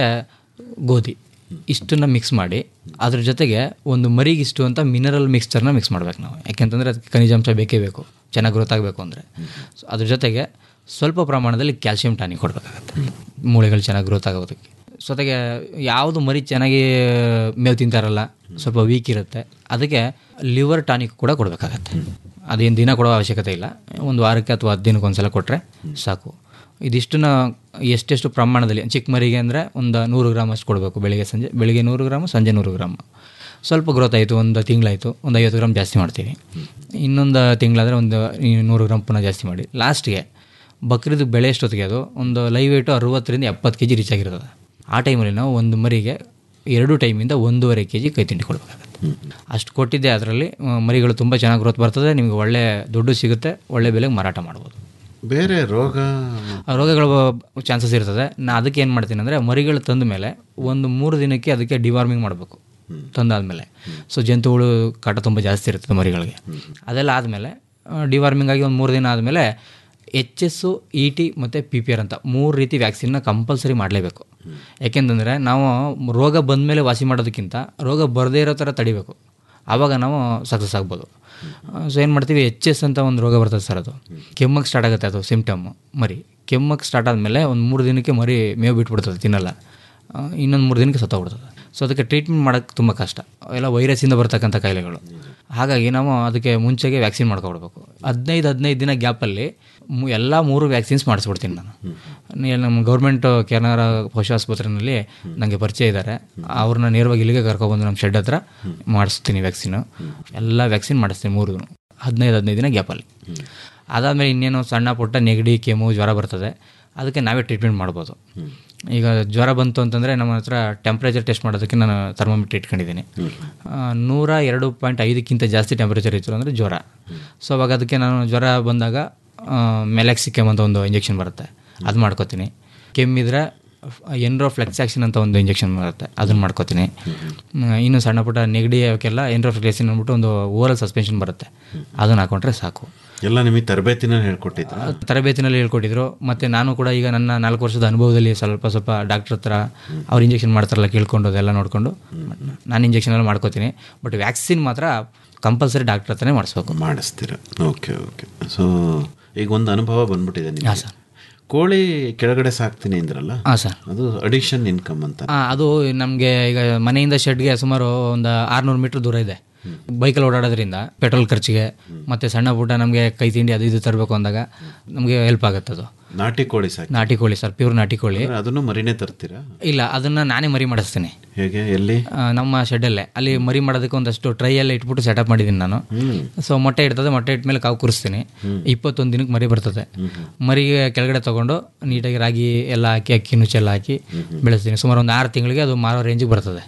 ಗೋಧಿ ಇಷ್ಟನ್ನು ಮಿಕ್ಸ್ ಮಾಡಿ ಅದ್ರ ಜೊತೆಗೆ ಒಂದು ಮರಿಗಿಷ್ಟು ಅಂತ ಮಿನರಲ್ ಮಿಕ್ಸ್ಚರ್ನ ಮಿಕ್ಸ್ ಮಾಡ್ಬೇಕು ನಾವು ಯಾಕೆಂತಂದರೆ ಅದಕ್ಕೆ ಖನಿಜಾಂಶ ಬೇಕೇ ಬೇಕು ಚೆನ್ನಾಗಿ ಗ್ರೋತ್ ಆಗಬೇಕು ಅಂದರೆ ಸೊ ಅದ್ರ ಜೊತೆಗೆ ಸ್ವಲ್ಪ ಪ್ರಮಾಣದಲ್ಲಿ ಕ್ಯಾಲ್ಸಿಯಂ ಟಾನಿಕ್ ಕೊಡಬೇಕಾಗತ್ತೆ ಮೂಳೆಗಳು ಚೆನ್ನಾಗಿ ಗ್ರೋತ್ ಆಗೋದಕ್ಕೆ ಜೊತೆಗೆ ಯಾವುದು ಮರಿ ಚೆನ್ನಾಗಿ ಮೇವು ತಿಂತಾರಲ್ಲ ಸ್ವಲ್ಪ ವೀಕ್ ಇರುತ್ತೆ ಅದಕ್ಕೆ ಲಿವರ್ ಟಾನಿಕ್ ಕೂಡ ಕೊಡಬೇಕಾಗತ್ತೆ ಅದೇನು ದಿನ ಕೊಡೋ ಅವಶ್ಯಕತೆ ಇಲ್ಲ ಒಂದು ವಾರಕ್ಕೆ ಅಥವಾ ಹತ್ತು ದಿನಕ್ಕೆ ಒಂದ್ಸಲ ಕೊಟ್ಟರೆ ಸಾಕು ಇದಿಷ್ಟನ್ನ ಎಷ್ಟೆಷ್ಟು ಪ್ರಮಾಣದಲ್ಲಿ ಚಿಕ್ಕ ಮರಿಗೆ ಅಂದರೆ ಒಂದು ನೂರು ಗ್ರಾಮ್ ಅಷ್ಟು ಕೊಡಬೇಕು ಬೆಳಿಗ್ಗೆ ಸಂಜೆ ಬೆಳಿಗ್ಗೆ ನೂರು ಗ್ರಾಮು ಸಂಜೆ ನೂರು ಗ್ರಾಮ್ ಸ್ವಲ್ಪ ಗ್ರೋತ್ ಆಯಿತು ಒಂದು ತಿಂಗಳಾಯಿತು ಒಂದು ಐವತ್ತು ಗ್ರಾಮ್ ಜಾಸ್ತಿ ಮಾಡ್ತೀವಿ ಇನ್ನೊಂದು ತಿಂಗಳಾದರೆ ಒಂದು ಈ ನೂರು ಗ್ರಾಮ್ ಪುನಃ ಜಾಸ್ತಿ ಮಾಡಿ ಲಾಸ್ಟ್ಗೆ ಬಕ್ರೀದು ಬೆಳೆ ಎಷ್ಟೊತ್ತಿಗೆ ಅದು ಒಂದು ಲೈವ್ ವೇಟು ಅರುವತ್ತರಿಂದ ಎಪ್ಪತ್ತು ಕೆ ಜಿ ರೀಚ್ ಆಗಿರ್ತದೆ ಆ ಟೈಮಲ್ಲಿ ನಾವು ಒಂದು ಮರಿಗೆ ಎರಡು ಟೈಮಿಂದ ಒಂದೂವರೆ ಕೆ ಜಿ ಕೈ ತಿಂಡಿ ಕೊಡಬೇಕಾಗತ್ತೆ ಅಷ್ಟು ಕೊಟ್ಟಿದ್ದೆ ಅದರಲ್ಲಿ ಮರಿಗಳು ತುಂಬ ಚೆನ್ನಾಗಿ ಗ್ರೋತ್ ಬರ್ತದೆ ನಿಮಗೆ ಒಳ್ಳೆ ದುಡ್ಡು ಸಿಗುತ್ತೆ ಒಳ್ಳೆ ಬೆಲೆಗೆ ಮಾರಾಟ ಮಾಡ್ಬೋದು ಬೇರೆ ರೋಗ ಆ ರೋಗಗಳ ಚಾನ್ಸಸ್ ಇರ್ತದೆ ನಾ ಅದಕ್ಕೆ ಏನು ಮಾಡ್ತೀನಿ ಅಂದರೆ ಮರಿಗಳು ತಂದ ಮೇಲೆ ಒಂದು ಮೂರು ದಿನಕ್ಕೆ ಅದಕ್ಕೆ ಡಿವಾರ್ಮಿಂಗ್ ಮಾಡಬೇಕು ತಂದಾದಮೇಲೆ ಸೊ ಜಂತುಗಳು ಕಾಟ ತುಂಬ ಜಾಸ್ತಿ ಇರ್ತದೆ ಮರಿಗಳಿಗೆ ಅದೆಲ್ಲ ಆದಮೇಲೆ ಡಿವಾರ್ಮಿಂಗ್ ಆಗಿ ಒಂದು ಮೂರು ದಿನ ಆದಮೇಲೆ ಎಚ್ ಎಸ್ಸು ಇ ಟಿ ಮತ್ತು ಪಿ ಪಿ ಆರ್ ಅಂತ ಮೂರು ರೀತಿ ವ್ಯಾಕ್ಸಿನ್ನ ಕಂಪಲ್ಸರಿ ಮಾಡಲೇಬೇಕು ಯಾಕೆಂತಂದರೆ ನಾವು ರೋಗ ಬಂದ ಮೇಲೆ ವಾಸಿ ಮಾಡೋದಕ್ಕಿಂತ ರೋಗ ಬರದೇ ಇರೋ ಥರ ತಡಿಬೇಕು ಆವಾಗ ನಾವು ಸಕ್ಸಸ್ ಆಗ್ಬೋದು ಸೊ ಏನು ಮಾಡ್ತೀವಿ ಎಚ್ ಎಸ್ ಅಂತ ಒಂದು ರೋಗ ಬರ್ತದೆ ಸರ್ ಅದು ಕೆಮ್ಮಕ್ಕೆ ಸ್ಟಾರ್ಟ್ ಆಗುತ್ತೆ ಅದು ಸಿಮ್ಟಮ್ ಮರಿ ಕೆಮ್ಮಕ್ಕೆ ಸ್ಟಾರ್ಟ್ ಆದಮೇಲೆ ಒಂದು ಮೂರು ದಿನಕ್ಕೆ ಮರಿ ಮೇವು ಬಿಟ್ಬಿಡ್ತದೆ ತಿನ್ನಲ್ಲ ಇನ್ನೊಂದು ಮೂರು ದಿನಕ್ಕೆ ಸತ್ತೋಗ್ಬಿಡ್ತದೆ ಸೊ ಅದಕ್ಕೆ ಟ್ರೀಟ್ಮೆಂಟ್ ಮಾಡೋಕ್ಕೆ ತುಂಬ ಕಷ್ಟ ಎಲ್ಲ ವೈರಸ್ಸಿಂದ ಬರ್ತಕ್ಕಂಥ ಕಾಯಿಲೆಗಳು ಹಾಗಾಗಿ ನಾವು ಅದಕ್ಕೆ ಮುಂಚೆಗೆ ವ್ಯಾಕ್ಸಿನ್ ಮಾಡ್ಕೊಬಿಡ್ಬೇಕು ಹದಿನೈದು ಹದಿನೈದು ದಿನ ಗ್ಯಾಪಲ್ಲಿ ಮು ಎಲ್ಲ ಮೂರು ವ್ಯಾಕ್ಸಿನ್ಸ್ ಮಾಡಿಸ್ಬಿಡ್ತೀನಿ ನಾನು ನೀ- ನಮ್ಮ ಗೌರ್ಮೆಂಟ್ ಕೆನರ ಪಶು ಆಸ್ಪತ್ರೆಯಲ್ಲಿ ನನಗೆ ಪರಿಚಯ ಇದ್ದಾರೆ ಅವ್ರನ್ನ ನೇರವಾಗಿ ಇಲ್ಲಿಗೆ ಕರ್ಕೊಬಂದು ನಮ್ಮ ಶೆಡ್ ಹತ್ರ ಮಾಡಿಸ್ತೀನಿ ವ್ಯಾಕ್ಸಿನು ಎಲ್ಲ ವ್ಯಾಕ್ಸಿನ್ ಮಾಡಿಸ್ತೀನಿ ಮೂರು ಹದಿನೈದು ಹದಿನೈದು ದಿನ ಗ್ಯಾಪಲ್ಲಿ ಅದಾದಮೇಲೆ ಇನ್ನೇನು ಸಣ್ಣ ಪುಟ್ಟ ನೆಗಡಿ ಕೆಮ್ಮು ಜ್ವರ ಬರ್ತದೆ ಅದಕ್ಕೆ ನಾವೇ ಟ್ರೀಟ್ಮೆಂಟ್ ಮಾಡ್ಬೋದು ಈಗ ಜ್ವರ ಬಂತು ಅಂತಂದರೆ ನಮ್ಮ ಹತ್ರ ಟೆಂಪ್ರೇಚರ್ ಟೆಸ್ಟ್ ಮಾಡೋದಕ್ಕೆ ನಾನು ಥರ್ಮೋಮೀಟರ್ ಇಟ್ಕೊಂಡಿದ್ದೀನಿ ಆ, ನೂರ ಎರಡು ಪಾಯಿಂಟ್ ಐದಕ್ಕಿಂತ ಜಾಸ್ತಿ ಟೆಂಪ್ರೇಚರ್ ಇತ್ತು ಅಂದರೆ ಜ್ವರ ಸೊ ಅವಾಗ ಅದಕ್ಕೆ ನಾನು ಜ್ವರ ಬಂದಾಗ ಮೆಲಾಕ್ಸಿಕೆಮ್ ಅಂತ ಒಂದು ಇಂಜೆಕ್ಷನ್ ಬರುತ್ತೆ ಅದು ಮಾಡ್ಕೋತೀನಿ ಕೆಮ್ಮಿದ್ರೆ ಎನ್ರೋ ಫ್ಲೆಕ್ಸಾಕ್ಷನ್ ಅಂತ ಒಂದು ಇಂಜೆಕ್ಷನ್ ಬರುತ್ತೆ ಅದನ್ನು ಮಾಡ್ಕೋತೀನಿ ಹ್ಮ್, ಇನ್ನು ಸಣ್ಣ ಪುಟ್ಟ ನೆಗಡಿ ಅವಕ್ಕೆಲ್ಲ ಎನ್ರೋ ಫ್ಲೆಕ್ಸಾಕ್ಷನ್ ಅಂದ್ಬಿಟ್ಟು ಒಂದು ಓರಲ್ ಸಸ್ಪೆನ್ಷನ್ ಬರುತ್ತೆ ಅದನ್ನು ಹಾಕೊಂಡ್ರೆ ಸಾಕು ಎಲ್ಲ ನಿಮಗೆ ತರಬೇತಿನ ಹೇಳ್ಕೊಟ್ಟಿದ್ರ ತರಬೇತಿನಲ್ಲಿ ಹೇಳ್ಕೊಟ್ಟಿದ್ರು ಮತ್ತು ನಾನು ಕೂಡ ಈಗ ನನ್ನ ನಾಲ್ಕು ವರ್ಷದ ಅನುಭವದಲ್ಲಿ ಸ್ವಲ್ಪ ಸ್ವಲ್ಪ ಡಾಕ್ಟ್ರ್ ಹತ್ರ ಅವ್ರು ಇಂಜೆಕ್ಷನ್ ಮಾಡ್ತಾರಲ್ಲ ಕೇಳ್ಕೊಂಡು ಅದೆಲ್ಲ ನೋಡಿಕೊಂಡು ನಾನು ಇಂಜೆಕ್ಷನ್ ಎಲ್ಲ ಮಾಡ್ಕೋತೀನಿ ಬಟ್ ವ್ಯಾಕ್ಸಿನ್ ಮಾತ್ರ ಕಂಪಲ್ಸರಿ ಡಾಕ್ಟ್ರ್ ಹತ್ರನೇ ಮಾಡಿಸ್ಬೇಕು ಮಾಡಿಸ್ತೀರ ಓಕೆ ಓಕೆ ಸೊ ಈಗ ಒಂದು ಅನುಭವ ಬಂದ್ಬಿಟ್ಟಿದೆ ಹಾಂ ನಿಮಗೆ ಸರ್ ಕೋಳಿ ಕೆಳಗಡೆ ಸಾಕ್ತೀನಿ ಅಂದ್ರಲ್ಲ ಹಾಂ ಸರ್ ಅದು ಅಡಿಷನ್ ಇನ್ಕಮ್ ಅಂತ ಆ, ಅದು ನಮಗೆ ಈಗ ಮನೆಯಿಂದ ಶೆಡ್ಗೆ ಸುಮಾರು ಒಂದು ಆರುನೂರು ಮೀಟ್ರ್ ದೂರ ಇದೆ ಬೈಕಲ್ಲಿ ಓಡಾಡೋದ್ರಿಂದ ಪೆಟ್ರೋಲ್ ಖರ್ಚಿಗೆ ಮತ್ತು ಸಣ್ಣ ಪುಟ್ಟ ನಮಗೆ ಕೈ ತಿಂಡಿ ಅದು ಇದು ತರಬೇಕು ಅಂದಾಗ ನಮಗೆ ಹೆಲ್ಪ್ ಆಗುತ್ತೆ ಅದು ನಾಟಿ ಕೋಳಿ ಸಾಕಿ ನಾಟಿ ಕೋಳಿ ಸರ್ ಪ್ಯೂರ್ ನಾಟಿ ಕೋಳಿ ಅಂದ್ರೆ ಅದನ್ನು ಮರಿನೇ ತರ್ತೀರಾ ಇಲ್ಲ ಅದನ್ನು ನಾನೇ ಮರಿ ಮಾಡಿಸ್ತೀನಿ ಹೇಗೆ ಎಲ್ಲಿ ಆ, ನಮ್ಮ ಶೆಡ್ಡಲ್ಲೇ ಅಲ್ಲಿ ಮರಿ ಮಾಡೋದಕ್ಕೆ ಒಂದಷ್ಟು ಟ್ರೈ ಎಲ್ಲ ಇಟ್ಬಿಟ್ಟು ಸೆಟಪ್ ಮಾಡಿದ್ದೀನಿ ನಾನು ಸೊ ಮೊಟ್ಟೆ ಇಡ್ತದೆ ಮೊಟ್ಟೆ ಇಟ್ಮೇಲೆ ಕಾವು ಕೂರಿಸ್ತೀನಿ ಇಪ್ಪತ್ತೊಂದು ದಿನಕ್ಕೆ ಮರಿ ಬರ್ತದೆ ಮರಿಗೆ ಕೆಳಗಡೆ ತಗೊಂಡು ನೀಟಾಗಿ ರಾಗಿ ಎಲ್ಲ ಹಾಕಿ ಅಕ್ಕಿ ನುಚ್ಚ ಎಲ್ಲ ಹಾಕಿ ಬೆಳೆಸ್ತೀನಿ ಸುಮಾರು ಒಂದು ಆರು ತಿಂಗಳಿಗೆ ಅದು ಮಾರೋ ರೇಂಜಿಗೆ ಬರ್ತದೆ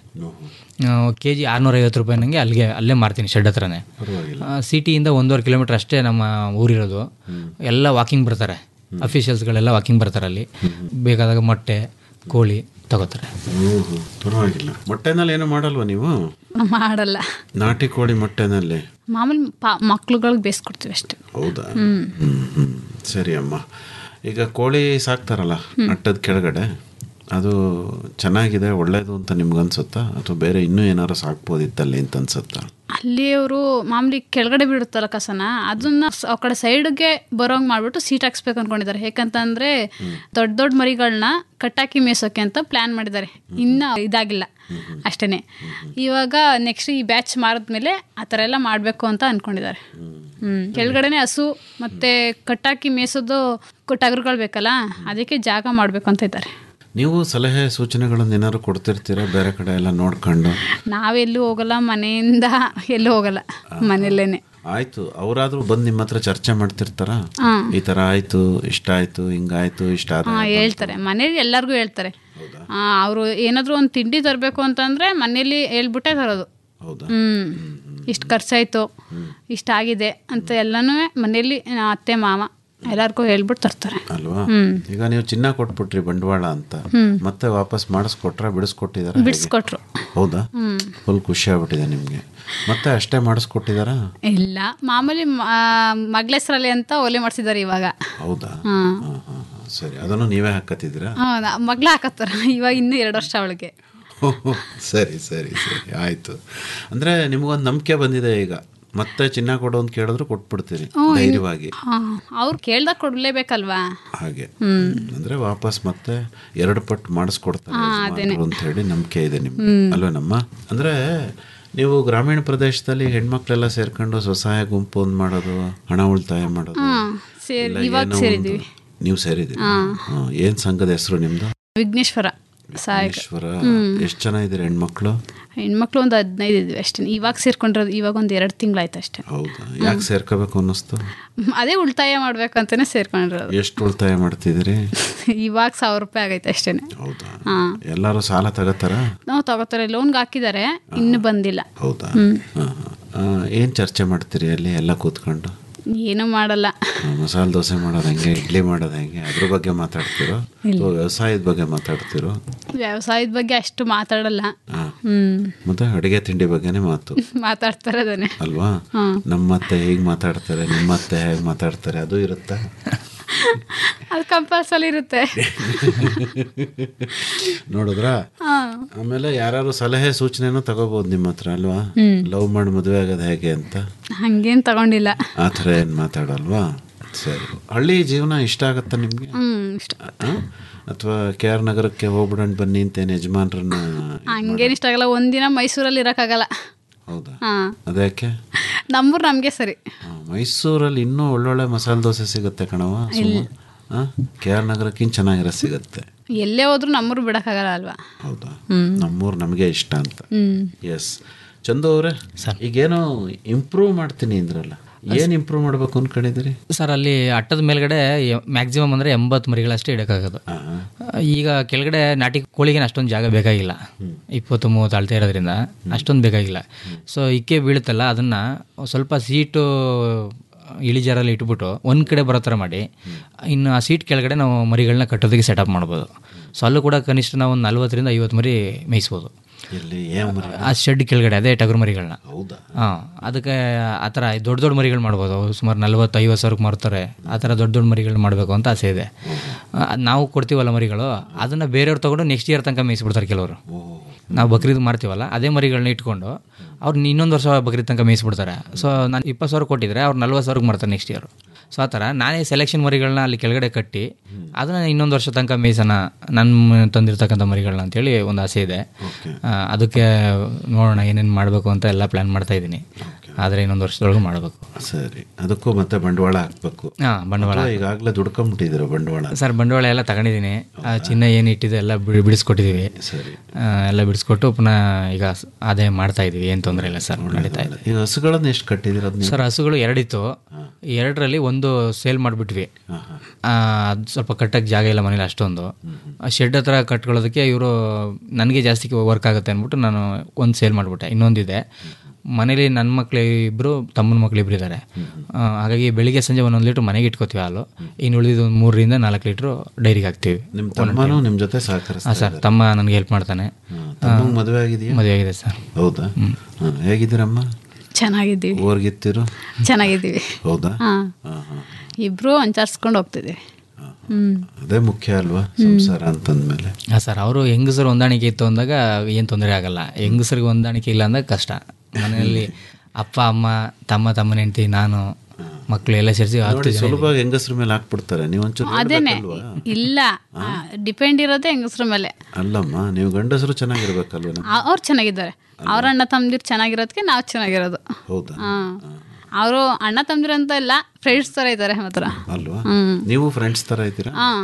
ಕೆ ಜಿ ಆರುನೂರೈವತ್ತು ರೂಪಾಯಿ ನನಗೆ ಅಲ್ಲಿಗೆ ಅಲ್ಲೇ ಮಾರ್ತೀನಿ ಶೆಡ್ ಹತ್ರನೇ ಸಿಟಿಯಿಂದ ಒಂದೂವರೆ ಕಿಲೋಮೀಟ್ರ್ ಅಷ್ಟೇ ನಮ್ಮ ಊರಿರೋದು ಎಲ್ಲ ವಾಕಿಂಗ್ ಬರ್ತಾರೆ ಅಫಿಷಿಯಲ್ಸ್ಗಳೆಲ್ಲ ವಾಕಿಂಗ್ ಬರ್ತಾರೆ ಅಲ್ಲಿ ಬೇಕಾದಾಗ ಮೊಟ್ಟೆ ಕೋಳಿ ತಗೋತಾರೆ ಓಹೋ ಪರವಾಗಿಲ್ಲ ಮೊಟ್ಟೆನಲ್ಲಿ ಏನು ಮಾಡಲ್ವಾ ನೀವು ಮಾಡಲ್ಲ ನಾಟಿ ಕೋಳಿ ಮೊಟ್ಟೆನಲ್ಲಿ ಮಾಮೂಲಿ ಪಾ ಮಕ್ಳುಗಳಿಗೆ ಬೇಯಿಸ್ಕೊಡ್ತೀವಿ ಅಷ್ಟೇ ಹೌದಾ ಹ್ಮ್, ಹ್ಮ್. ಸರಿ ಅಮ್ಮ ಈಗ ಕೋಳಿ ಸಾಕ್ತಾರಲ್ಲ ಅಟ್ಟದ ಕೆಳಗಡೆ ಅದು ಚೆನ್ನಾಗಿದೆ ಒಳ್ಳೇದು ಅಂತ ನಿಮ್ಗೆ ಅನ್ಸುತ್ತಾ ಅಥವಾ ಬೇರೆ ಇನ್ನೂ ಏನಾರು ಸಾಕ್ಬೋದಿತ್ತಲ್ಲಿ ಅಂತ ಅನ್ಸುತ್ತಾ ಅಲ್ಲಿ ಅವರು ಮಾಮೂಲಿ ಕೆಳಗಡೆ ಬಿಡುತ್ತಲ್ಲ ಕಸನ ಅದನ್ನ ಸ- ಆ ಕಡೆ ಸೈಡ್ಗೆ ಬರೋಂಗ್ ಮಾಡ್ಬಿಟ್ಟು ಸೀಟ್ ಹಾಕ್ಸ್ಬೇಕು ಅನ್ಕೊಂಡಿದ್ದಾರೆ ಯಾಕಂತಂದ್ರೆ ದೊಡ್ಡ ದೊಡ್ಡ ಮರಿಗಳನ್ನ ಕಟ್ಟಾಕಿ ಮೇಯ್ಸೋಕೆ ಅಂತ ಪ್ಲಾನ್ ಮಾಡಿದ್ದಾರೆ ಇನ್ನ ಇದಾಗಿಲ್ಲ ಅಷ್ಟೇನೆ ಇವಾಗ ನೆಕ್ಸ್ಟ್ ಈ ಬ್ಯಾಚ್ ಮಾರಿದ್ಮೇಲೆ ಆ ಥರ ಎಲ್ಲ ಮಾಡಬೇಕು ಅಂತ ಅನ್ಕೊಂಡಿದ್ದಾರೆ ಹ್ಮ್ ಕೆಳಗಡೆನೆ ಹಸು ಮತ್ತೆ ಕಟ್ಟಾಕಿ ಮೇಯ್ಸೋದು ಟಗರುಗಳು ಬೇಕಲ್ಲ ಅದಕ್ಕೆ ಜಾಗ ಮಾಡಬೇಕು ಅಂತ ಇದ್ದಾರೆ ನೀವು ಸಲಹೆ ಸೂಚನೆಗಳನ್ನು ಏನಾದ್ರು ಕೊಡ್ತಿರ್ತೀರಾ ಬೇರೆ ಕಡೆ ಎಲ್ಲ ನೋಡ್ಕೊಂಡು ನಾವೆಲ್ಲೂ ಹೋಗಲ್ಲ ಮನೆಯಿಂದ ಎಲ್ಲೂ ಹೋಗಲ್ಲ ಮನೆಯಲ್ಲೇನೆ ಆಯ್ತು ಅವರಾದ್ರೂ ಬಂದು ನಿಮ್ಮ ಹತ್ರ ಚರ್ಚೆ ಮಾಡ್ತಿರ್ತಾರ ಈ ತರ ಆಯ್ತು ಇಷ್ಟ ಆಯ್ತು ಹಿಂಗಾಯ್ತು ಇಷ್ಟ ಆದ ಹಾಂ ಹೇಳ್ತಾರೆ ಮನೇಲಿ ಎಲ್ಲರಿಗೂ ಹೇಳ್ತಾರೆ ಅವರು ಏನಾದರೂ ಒಂದು ತಿಂಡಿ ತರಬೇಕು ಅಂತಂದರೆ ಮನೇಲಿ ಹೇಳ್ಬಿಟ್ಟೆ ತರೋದು ಹೌದಾ ಹ್ಞೂ ಇಷ್ಟು ಖರ್ಚಾಯಿತು ಇಷ್ಟ ಆಗಿದೆ ಅಂತ ಎಲ್ಲನೂ ಮನೇಲಿ ಅತ್ತೆ ಮಾಮ ಎಲ್ಲರಿಗೂ ಹೇಳ್ಬಿಟ್ಟು ತರ್ತಾರೆ ಅಲ್ವಾ ಈಗ ನೀವು ಚಿನ್ನ ಕೊಟ್ಬಿಟ್ರಿ ಬಂಡವಾಳ ಅಂತ ಮತ್ತೆ ವಾಪಸ್ ಮಾಡಿಸ್ಕೊಟ್ರ ಬಿಡಿಸ್ಕೊಟ್ಟಿದಾರ ಬಿಡಿಸ್ಕೊಟ್ರು ಹೌದಾ ಫುಲ್ ಖುಷಿ ಆಗ್ಬಿಟ್ಟಿದೆ ನಿಮ್ಗೆ ಮತ್ತೆ ಅಷ್ಟೇ ಮಾಡಿಸ್ಕೊಟ್ಟಿದಾರ ಇಲ್ಲ ಮಾಮೂಲಿ ಮಗಳ ಹೆಸರಲ್ಲಿ ಅಂತ ಒಲೆ ಮಾಡಿಸಿದ್ದಾರೆ ಇವಾಗ ಹೌದಾ ಹಾಂ ಹಾ, ಹಾ, ಹಾ. ಸರಿ ಅದನ್ನು ನೀವೇ ಹಾಕತ್ತಿದ್ದೀರಾ ಹಾಂ ಮಗಳ ಹಾಕತ್ತಾರ ಇವಾಗ ಇನ್ನೂ ಎರಡು ವರ್ಷ ಅವಳಿಗೆ ಸರಿ ಸರಿ ಸರಿ ಆಯ್ತು ಅಂದ್ರೆ ನಿಮಗೊಂದು ನಂಬಿಕೆ ಬಂದಿದೆ ಈಗ ಮತ್ತೆ ಚಿನ್ನ ಕೊಡು ಅಂತ ಕೇಳಿದ್ರು ಕೊಟ್ಬಿಡ್ತೀರಿ ಧೈರ್ಯವಾಗಿ ಹಾಂ ಅವ್ರು ಕೇಳ್ದಾಗ ಕೊಡಲೇಬೇಕಲ್ವಾ ಹಾಗೆ ಅಂದ್ರೆ ವಾಪಸ್ ಮತ್ತೆ ಎರಡು ಪಟ್ಟು ಮಾಡಿಸ್ಕೊಡ್ತಾರೆ ಯಜಮಾನ್ರು ಅಂತ ಹೇಳಿ ನಂಬಿಕೆ ಇದೆ ನಿಮ್ಗೆ ಅಲ್ವೇನಮ್ಮ ಅಂದ್ರೆ ನೀವು ಗ್ರಾಮೀಣ ಪ್ರದೇಶದಲ್ಲಿ ಹೆಣ್ಮಕ್ಳೆಲ್ಲ ಸೇರ್ಕೊಂಡು ಸ್ವಸಹಾಯ ಗುಂಪು ಒಂದು ಮಾಡೋದು ಹಣ ಉಳಿತಾಯ ಮಾಡೋದು ಸೇರಿ ಇಲ್ಲ ಇವಾಗ ಏನೋ ಒಂದು- ಸೇರಿದ್ದೀವಿ ನೀವು ಸೇರಿದ್ದೀರಿ ಹ್ಮ್. ಏನ್ ಸಂಘದ ಹೆಸರು ನಿಮ್ದು ವಿಘ್ನೇಶ್ವರ ಸಹಾಯಕ ಈಶ್ವರ ಎಷ್ಟು ಜನ ಇದ್ದೀರಿ ಹೆಣ್ಮಕ್ಳು ಹೆಣ್ಮಕ್ಳು ಒಂದು ಹದಿನೈದು ಇದ್ವಿ ಅಷ್ಟೇ ಇವಾಗ ಸೇರ್ಕೊಂಡಿರೋದು ಇವಾಗ ಒಂದು ಎರಡು ತಿಂಗಳಾಯ್ತು ಅಷ್ಟೇ ಹೌದಾ ಯಾಕೆ ಸೇರ್ಕೋಬೇಕು ಅನ್ನಿಸ್ತು ಅದೇ ಉಳಿತಾಯ ಮಾಡ್ಬೇಕು ಅಂತಾನೆ ಸೇರ್ಕೊಂಡಿರೋದು ಎಷ್ಟು ಉಳಿತಾಯ ಮಾಡ್ತಿದ್ದೀರಿ ಇವಾಗ ಸಾವಿರ ರೂಪಾಯಿ ಆಗೈತೆ ಅಷ್ಟೇ ಹೌದಾ ಹಾಂ ಎಲ್ಲರೂ ಸಾಲ ತಗೋತಾರ ನಾವು ತಗೋತಾರೆ ಲೋನ್ಗೆ ಹಾಕಿದ್ದಾರೆ ಇನ್ನೂ ಬಂದಿಲ್ಲ ಹೌದಾ ಹಾ, ಹಾ. ಆ, ಏನ್ ಚರ್ಚೆ ಮಾಡ್ತೀರಿ ಅಲ್ಲಿ ಎಲ್ಲ ಕೂತ್ಕೊಂಡು ಏನೂ ಮಾಡಲ್ಲ ಆ, ಮಸಾಲೆ ದೋಸೆ ಮಾಡೋದು ಹೆಂಗೆ ಇಡ್ಲಿ ಮಾಡೋದು ಹೆಂಗೆ ಅದ್ರ ಬಗ್ಗೆ ಮಾತಾಡ್ತಿರೋ ಅಥವಾ ವ್ಯವಸಾಯದ ಬಗ್ಗೆ ಮಾತಾಡ್ತಿರೋ ವ್ಯವಸಾಯದ ಬಗ್ಗೆ ಅಷ್ಟು ಮಾತಾಡಲ್ಲ ಹಾ. ಹ್ಮ್ ಮತ್ತೆ ಅಡುಗೆ ತಿಂಡಿ ಬಗ್ಗೆನೇ ಮಾತು ಮಾತಾಡ್ತಾರೆ ಅದನ್ನೇ ಅಲ್ವಾ ನಮ್ಮತ್ತೆ ಹೇಗೆ ಮಾತಾಡ್ತಾರೆ ನಿಮ್ಮತ್ತೆ ಹೇಗೆ ಮಾತಾಡ್ತಾರೆ ಅದು ಇರುತ್ತಾ ಅದು ಕಂಪಲ್ಸರಿ ಇರುತ್ತೆ ನೋಡಿದ್ರಾ ಆಮೇಲೆ ಯಾರು ಸಲಹೆ ಸೂಚನೆನೂ ತಗೋಬಹುದು ನಿಮ್ಮ ಹತ್ರ ಅಲ್ವಾ ಲವ್ ಮಾಡಿ ಮದುವೆ ಆಗೋದು ಹೇಗೆ ಅಂತ ಹಂಗೇನು ತಗೊಂಡಿಲ್ಲ ಆ ಥರ ಏನು ಮಾತಾಡಲ್ವಾ ಸರಿ ಹಳ್ಳಿ ಜೀವನ ಇಷ್ಟ ಆಗತ್ತಾ ನಿಮಗೆ ಹ್ಮ್ ಇಷ್ಟ ಅಥವಾ ಕೆ ಆರ್ ನಗರಕ್ಕೆ ಹೋಗ್ಬಿಡೋಣ ಬನ್ನಿ ಅಂತೇನು ಯಜಮಾನ್ರನ್ನ ಹಂಗೇನು ಇಷ್ಟ ಆಗಲ್ಲ ಒಂದಿನ ಮೈಸೂರಲ್ಲಿ ಇರೋಕ್ಕಾಗಲ್ಲ ಹೌದಾ ಹಾಂ ಅದಕ್ಕೆ ನಮ್ಮೂರು ನಮಗೆ ಸರಿ ಮೈಸೂರಲ್ಲಿ ಇನ್ನೂ ಒಳ್ಳೊಳ್ಳೆ ಮಸಾಲೆ ದೋಸೆ ಸಿಗುತ್ತೆ ಕಣವ ಕೆ ಆರ್ ನಗರಕ್ಕಿಂತ ಚೆನ್ನಾಗಿರೋ ಸಿಗುತ್ತೆ ಎಲ್ಲೇ ಹೋದ್ರೂ ನಮ್ಮೂರು ಬಿಡೋಕ್ಕಾಗಲ್ಲ ಅಲ್ವಾ ಹೌದಾ ನಮ್ಮೂರು ನಮಗೆ ಇಷ್ಟ ಅಂತ ಹ್ಮ್ ಎಸ್ ಚಂದು ಅವರೇ ಈಗೇನೋ ಇಂಪ್ರೂವ್ ಮಾಡ್ತೀನಿ ಅಂದ್ರಲ್ಲ ಏನು ಇಂಪ್ರೂವ್ ಮಾಡ್ಬೇಕು ಅನ್ಕೊಂಡಿದ್ದೀರಿ ಸರ್ ಅಲ್ಲಿ ಅಟ್ಟದ ಮೇಲ್ಗಡೆ ಮ್ಯಾಕ್ಸಿಮಮ್ ಅಂದರೆ ಎಂಬತ್ತು ಮರಿಗಳಷ್ಟೇ ಇಡೋಕ್ಕಾಗೋದು ಈಗ ಕೆಳಗಡೆ ನಾಟಿ ಕೋಳಿಗೆ ಅಷ್ಟೊಂದು ಜಾಗ ಬೇಕಾಗಿಲ್ಲ ಇಪ್ಪತ್ತು ಮೂವತ್ತು ಅಳತೆ ಇರೋದ್ರಿಂದ ಅಷ್ಟೊಂದು ಬೇಕಾಗಿಲ್ಲ ಸೊ ಇಕ್ಕೆ ಬೀಳುತ್ತಲ್ಲ ಅದನ್ನು ಸ್ವಲ್ಪ ಸೀಟು ಇಳಿಜಾರಲ್ಲಿ ಇಟ್ಬಿಟ್ಟು ಒಂದು ಕಡೆ ಬರೋ ಥರ ಮಾಡಿ ಇನ್ನು ಆ ಸೀಟ್ ಕೆಳಗಡೆ ನಾವು ಮರಿಗಳನ್ನ ಕಟ್ಟೋದಕ್ಕೆ ಸೆಟಪ್ ಮಾಡ್ಬೋದು ಸೊ ಅಲ್ಲೂ ಕೂಡ ಕನಿಷ್ಠ ನಾವು ಒಂದು ನಲ್ವತ್ತರಿಂದ ಐವತ್ತು ಮರಿ ಮೇಯಿಸ್ಬೋದು ಇಲ್ಲಿ ಏನು ಮರಿ ಆ ಶೆಡ್ ಕೆಳಗಡೆ ಅದೇ ಟಗರು ಮರಿಗಳನ್ನ ಹೌದಾ ಹಾಂ ಅದಕ್ಕೆ ಆ ಥರ ದೊಡ್ಡ ದೊಡ್ಡ ಮರಿಗಳು ಮಾಡ್ಬೋದು ಅವು ಸುಮಾರು ನಲ್ವತ್ತು ಐವತ್ತು ಸಾವಿರಕ್ಕೆ ಮಾರ್ತಾರೆ ಆ ಥರ ದೊಡ್ಡ ದೊಡ್ಡ ಮರಿಗಳು ಮಾಡಬೇಕು ಅಂತ ಆಸೆ ಇದೆ ಆ, ನಾವು ಕೊಡ್ತೀವಲ್ಲ ಮರಿಗಳು ಅದನ್ನು ಬೇರೆಯವ್ರು ತೊಗೊಂಡು ನೆಕ್ಸ್ಟ್ ಇಯರ್ ತನಕ ಮೇಯಿಸ್ಬಿಡ್ತಾರೆ ಕೆಲವರು ನಾವು ಬಕ್ರೀದ್ ಮಾಡ್ತೀವಲ್ಲ ಅದೇ ಮರಿಗಳನ್ನ ಇಟ್ಕೊಂಡು ಅವ್ರು ಇನ್ನೊಂದು ವರ್ಷ ಬಕ್ರೀದ್ ತನಕ ಮೇಯಿಸ್ಬಿಡ್ತಾರೆ ಸೊ ನಾನು ಇಪ್ಪತ್ತು ಸಾವಿರ ಕೊಟ್ಟಿದ್ರೆ ಅವ್ರು ನಲ್ವತ್ತು ಸಾವಿರಕ್ಕೆ ಮಾಡ್ತಾರೆ ನೆಕ್ಸ್ಟ್ ಇಯರ್ ಸೊ ಆ ಥರ ನಾನೇ ಸೆಲೆಕ್ಷನ್ ಮರಿಗಳನ್ನ ಅಲ್ಲಿ ಕೆಳಗಡೆ ಕಟ್ಟಿ ಅದನ್ನು ಇನ್ನೊಂದು ವರ್ಷ ತನಕ ಮೇಯ್ಸೋಣ ನನ್ನ ತಂದಿರ್ತಕ್ಕಂಥ ಮರಿಗಳನ್ನ ಅಂತೇಳಿ ಒಂದು ಆಸೆ ಇದೆ ಆ, ಅದಕ್ಕೆ ನೋಡೋಣ ಏನೇನು ಮಾಡಬೇಕು ಅಂತ ಎಲ್ಲ ಪ್ಲ್ಯಾನ್ ಮಾಡ್ತಾ ಇದ್ದೀನಿ ಆದರೆ ಇನ್ನೊಂದು ವರ್ಷದೊಳಗೆ ಮಾಡಬೇಕು ಸರಿ ಅದಕ್ಕೂ ಮತ್ತೆ ಬಂಡವಾಳ ಹಾಕ್ಬೇಕು ಹಾಂ ಬಂಡವಾಳ ಅಥವಾ ಈಗಾಗಲೇ ದುಡ್ಕೊಂಬಿಟ್ಟಿದ್ದೀರ ಬಂಡವಾಳ ಸರ್ ಬಂಡವಾಳ ಎಲ್ಲ ತಗೊಂಡಿದ್ದೀನಿ ಆ ಚಿನ್ನ ಏನು ಇಟ್ಟಿದೆ ಎಲ್ಲ ಬಿಡಿ ಬಿಡಿಸ್ಕೊಟ್ಟಿದ್ದೀವಿ ಸರಿ ಆ, ಎಲ್ಲ ಬಿಡಿಸ್ಕೊಟ್ಟು ಪುನಃ ಈಗ ಸ- ಆದಾಯ ಮಾಡ್ತಾ ಇದ್ದೀವಿ ಏನು ತೊಂದರೆ ಇಲ್ಲ ಸರ್ ನಡೀತಾ ಇದೆ ಈಗ ಹಸುಗಳನ್ನ ಎಷ್ಟು ಕಟ್ಟಿದ್ದೀರ ನೀವು ಸರ್ ಹಸುಗಳು ಎರಡಿತ್ತು ಎರಡರಲ್ಲಿ ಒಂದು ಸೇಲ್ ಮಾಡಿಬಿಟ್ವಿ ಅದು ಸ್ವಲ್ಪ ಕಟ್ಟಕ್ಕೆ ಜಾಗ ಇಲ್ಲ ಮನೇಲಿ ಅಷ್ಟೊಂದು ಆ ಶೆಡ್ ಹತ್ರ ಕಟ್ಕೊಳ್ಳೋದಕ್ಕೆ ಇವರು ನನಗೆ ಜಾಸ್ತಿ ವರ್ಕ್ ಆಗುತ್ತೆ ಅಂದ್ಬಿಟ್ಟು ನಾನು ಒಂದು ಸೇಲ್ ಮಾಡಿಬಿಟ್ಟೆ ಇನ್ನೊಂದಿದೆ ಮನೇಲಿ ನನ್ನ ಮಕ್ಳು ಇಬ್ಬರು ತಮ್ಮನ ಮಕ್ಳು ಇಬ್ಬರು ಇದ್ದಾರೆ ಹಾಗಾಗಿ ಬೆಳಿಗ್ಗೆ ಸಂಜೆ ಒಂದೊಂದು ಲೀಟ್ರ್ ಮನೆಗೆ ಇಟ್ಕೋತೀವಿ ಹಾಲು ಇನ್ನು ಉಳಿದಿದ್ದು ಒಂದು ಮೂರರಿಂದ ನಾಲ್ಕು ಲೀಟ್ರು ಡೈರಿಗೆ ಹಾಕ್ತೀವಿ ನಿಮ್ಮ ತಮ್ಮನೂ ನಿಮ್ಮ ಜೊತೆ ಹಾಂ ಸಹಕರಿಸ್ತಾರೆ ಸರ್ ತಮ್ಮ ನನಗೆ ಹೆಲ್ಪ್ ಮಾಡ್ತಾನೆ ತಮ್ಮಂಗೆ ಮದುವೆ ಆಗಿದೆಯಾ ಮದುವೆ ಆಗಿದೆ ಸರ್ ಹೌದಾ ಹಾಂ ಹೇಗಿದ್ದೀರಮ್ಮ ಚೆನ್ನಾಗಿದ್ದೀವಿ ಊರ್ಗಿತ್ತೀರು ಚೆನ್ನಾಗಿದ್ದೀವಿ ಹೌದಾ ಹಾಂ ಹಾಂ ಹಾಂ ಇಬ್ಬರು ಅಂಚಾರ್ಸ್ಕೊಂಡು ಹೋಗ್ತಿದ್ದೀವಿ ಹ್ಮ್ ಅದೇ ಮುಖ್ಯ ಅಲ್ವಾ ಸಂಸಾರ ಅಂತಂದ್ಮೇಲೆ ಹಾಂ ಸರ್ ಅವರು ಹೆಂಗಸರು ಹೊಂದಾಣಿಕೆ ಇತ್ತು ಅಂದಾಗ ಏನು ತೊಂದರೆ ಆಗಲ್ಲ ಹೆಂಗಸರಿಗೆ ಹೊಂದಾಣಿಕೆ ಇಲ್ಲ ಅಂದಾಗ ಕಷ್ಟ ಮನೆಯಲ್ಲಿ ಅಪ್ಪ ಅಮ್ಮ ತಮ್ಮ ತಮ್ಮನ ಹೆಂಡತಿ ನಾನು ಮಕ್ಕಳು ಎಲ್ಲ ಸೇರಿಸಿ ಹತ್ತು ನೋಡಿ ಜನ ಸುಲಭವಾಗಿ ಹೆಂಗಸ್ರ ಮೇಲೆ ಹಾಕ್ಬಿಡ್ತಾರೆ ನೀವು ಒಂಚೂರು ಅದೇನೆ ಹೇಳ್ಬೇಕಲ್ವಾ? ಇಲ್ಲ ಡಿಪೆಂಡ್ ಇರೋದೇ ಹೆಂಗಸ್ರ ಮೇಲೆ ಅಲ್ಲಮ್ಮ ನೀವು ಗಂಡಸರು ಚೆನ್ನಾಗಿರ್ಬೇಕಲ್ವ ನಮ್ಮ ಅವ್ರು ಚೆನ್ನಾಗಿದ್ದಾರೆ ಅವ್ರ ಅಣ್ಣ ತಮ್ಮದಿರು ಚೆನ್ನಾಗಿರೋದಕ್ಕೆ ನಾವು ಚೆನ್ನಾಗಿರೋದು ಹೌದಾ ಹಾಂ ಅವರು ಅಣ್ಣ ತಮ್ಮದಿರು ಅಂತ ಇಲ್ಲ ಫ್ರೆಂಡ್ಸ್ ಥರ ಇದ್ದಾರೆ ಮಾತ್ರ ಅಲ್ವಾ ಹ್ಮ್. ನೀವು ಫ್ರೆಂಡ್ಸ್ ತರ ಇದ್ದೀರಾ ಹಾಂ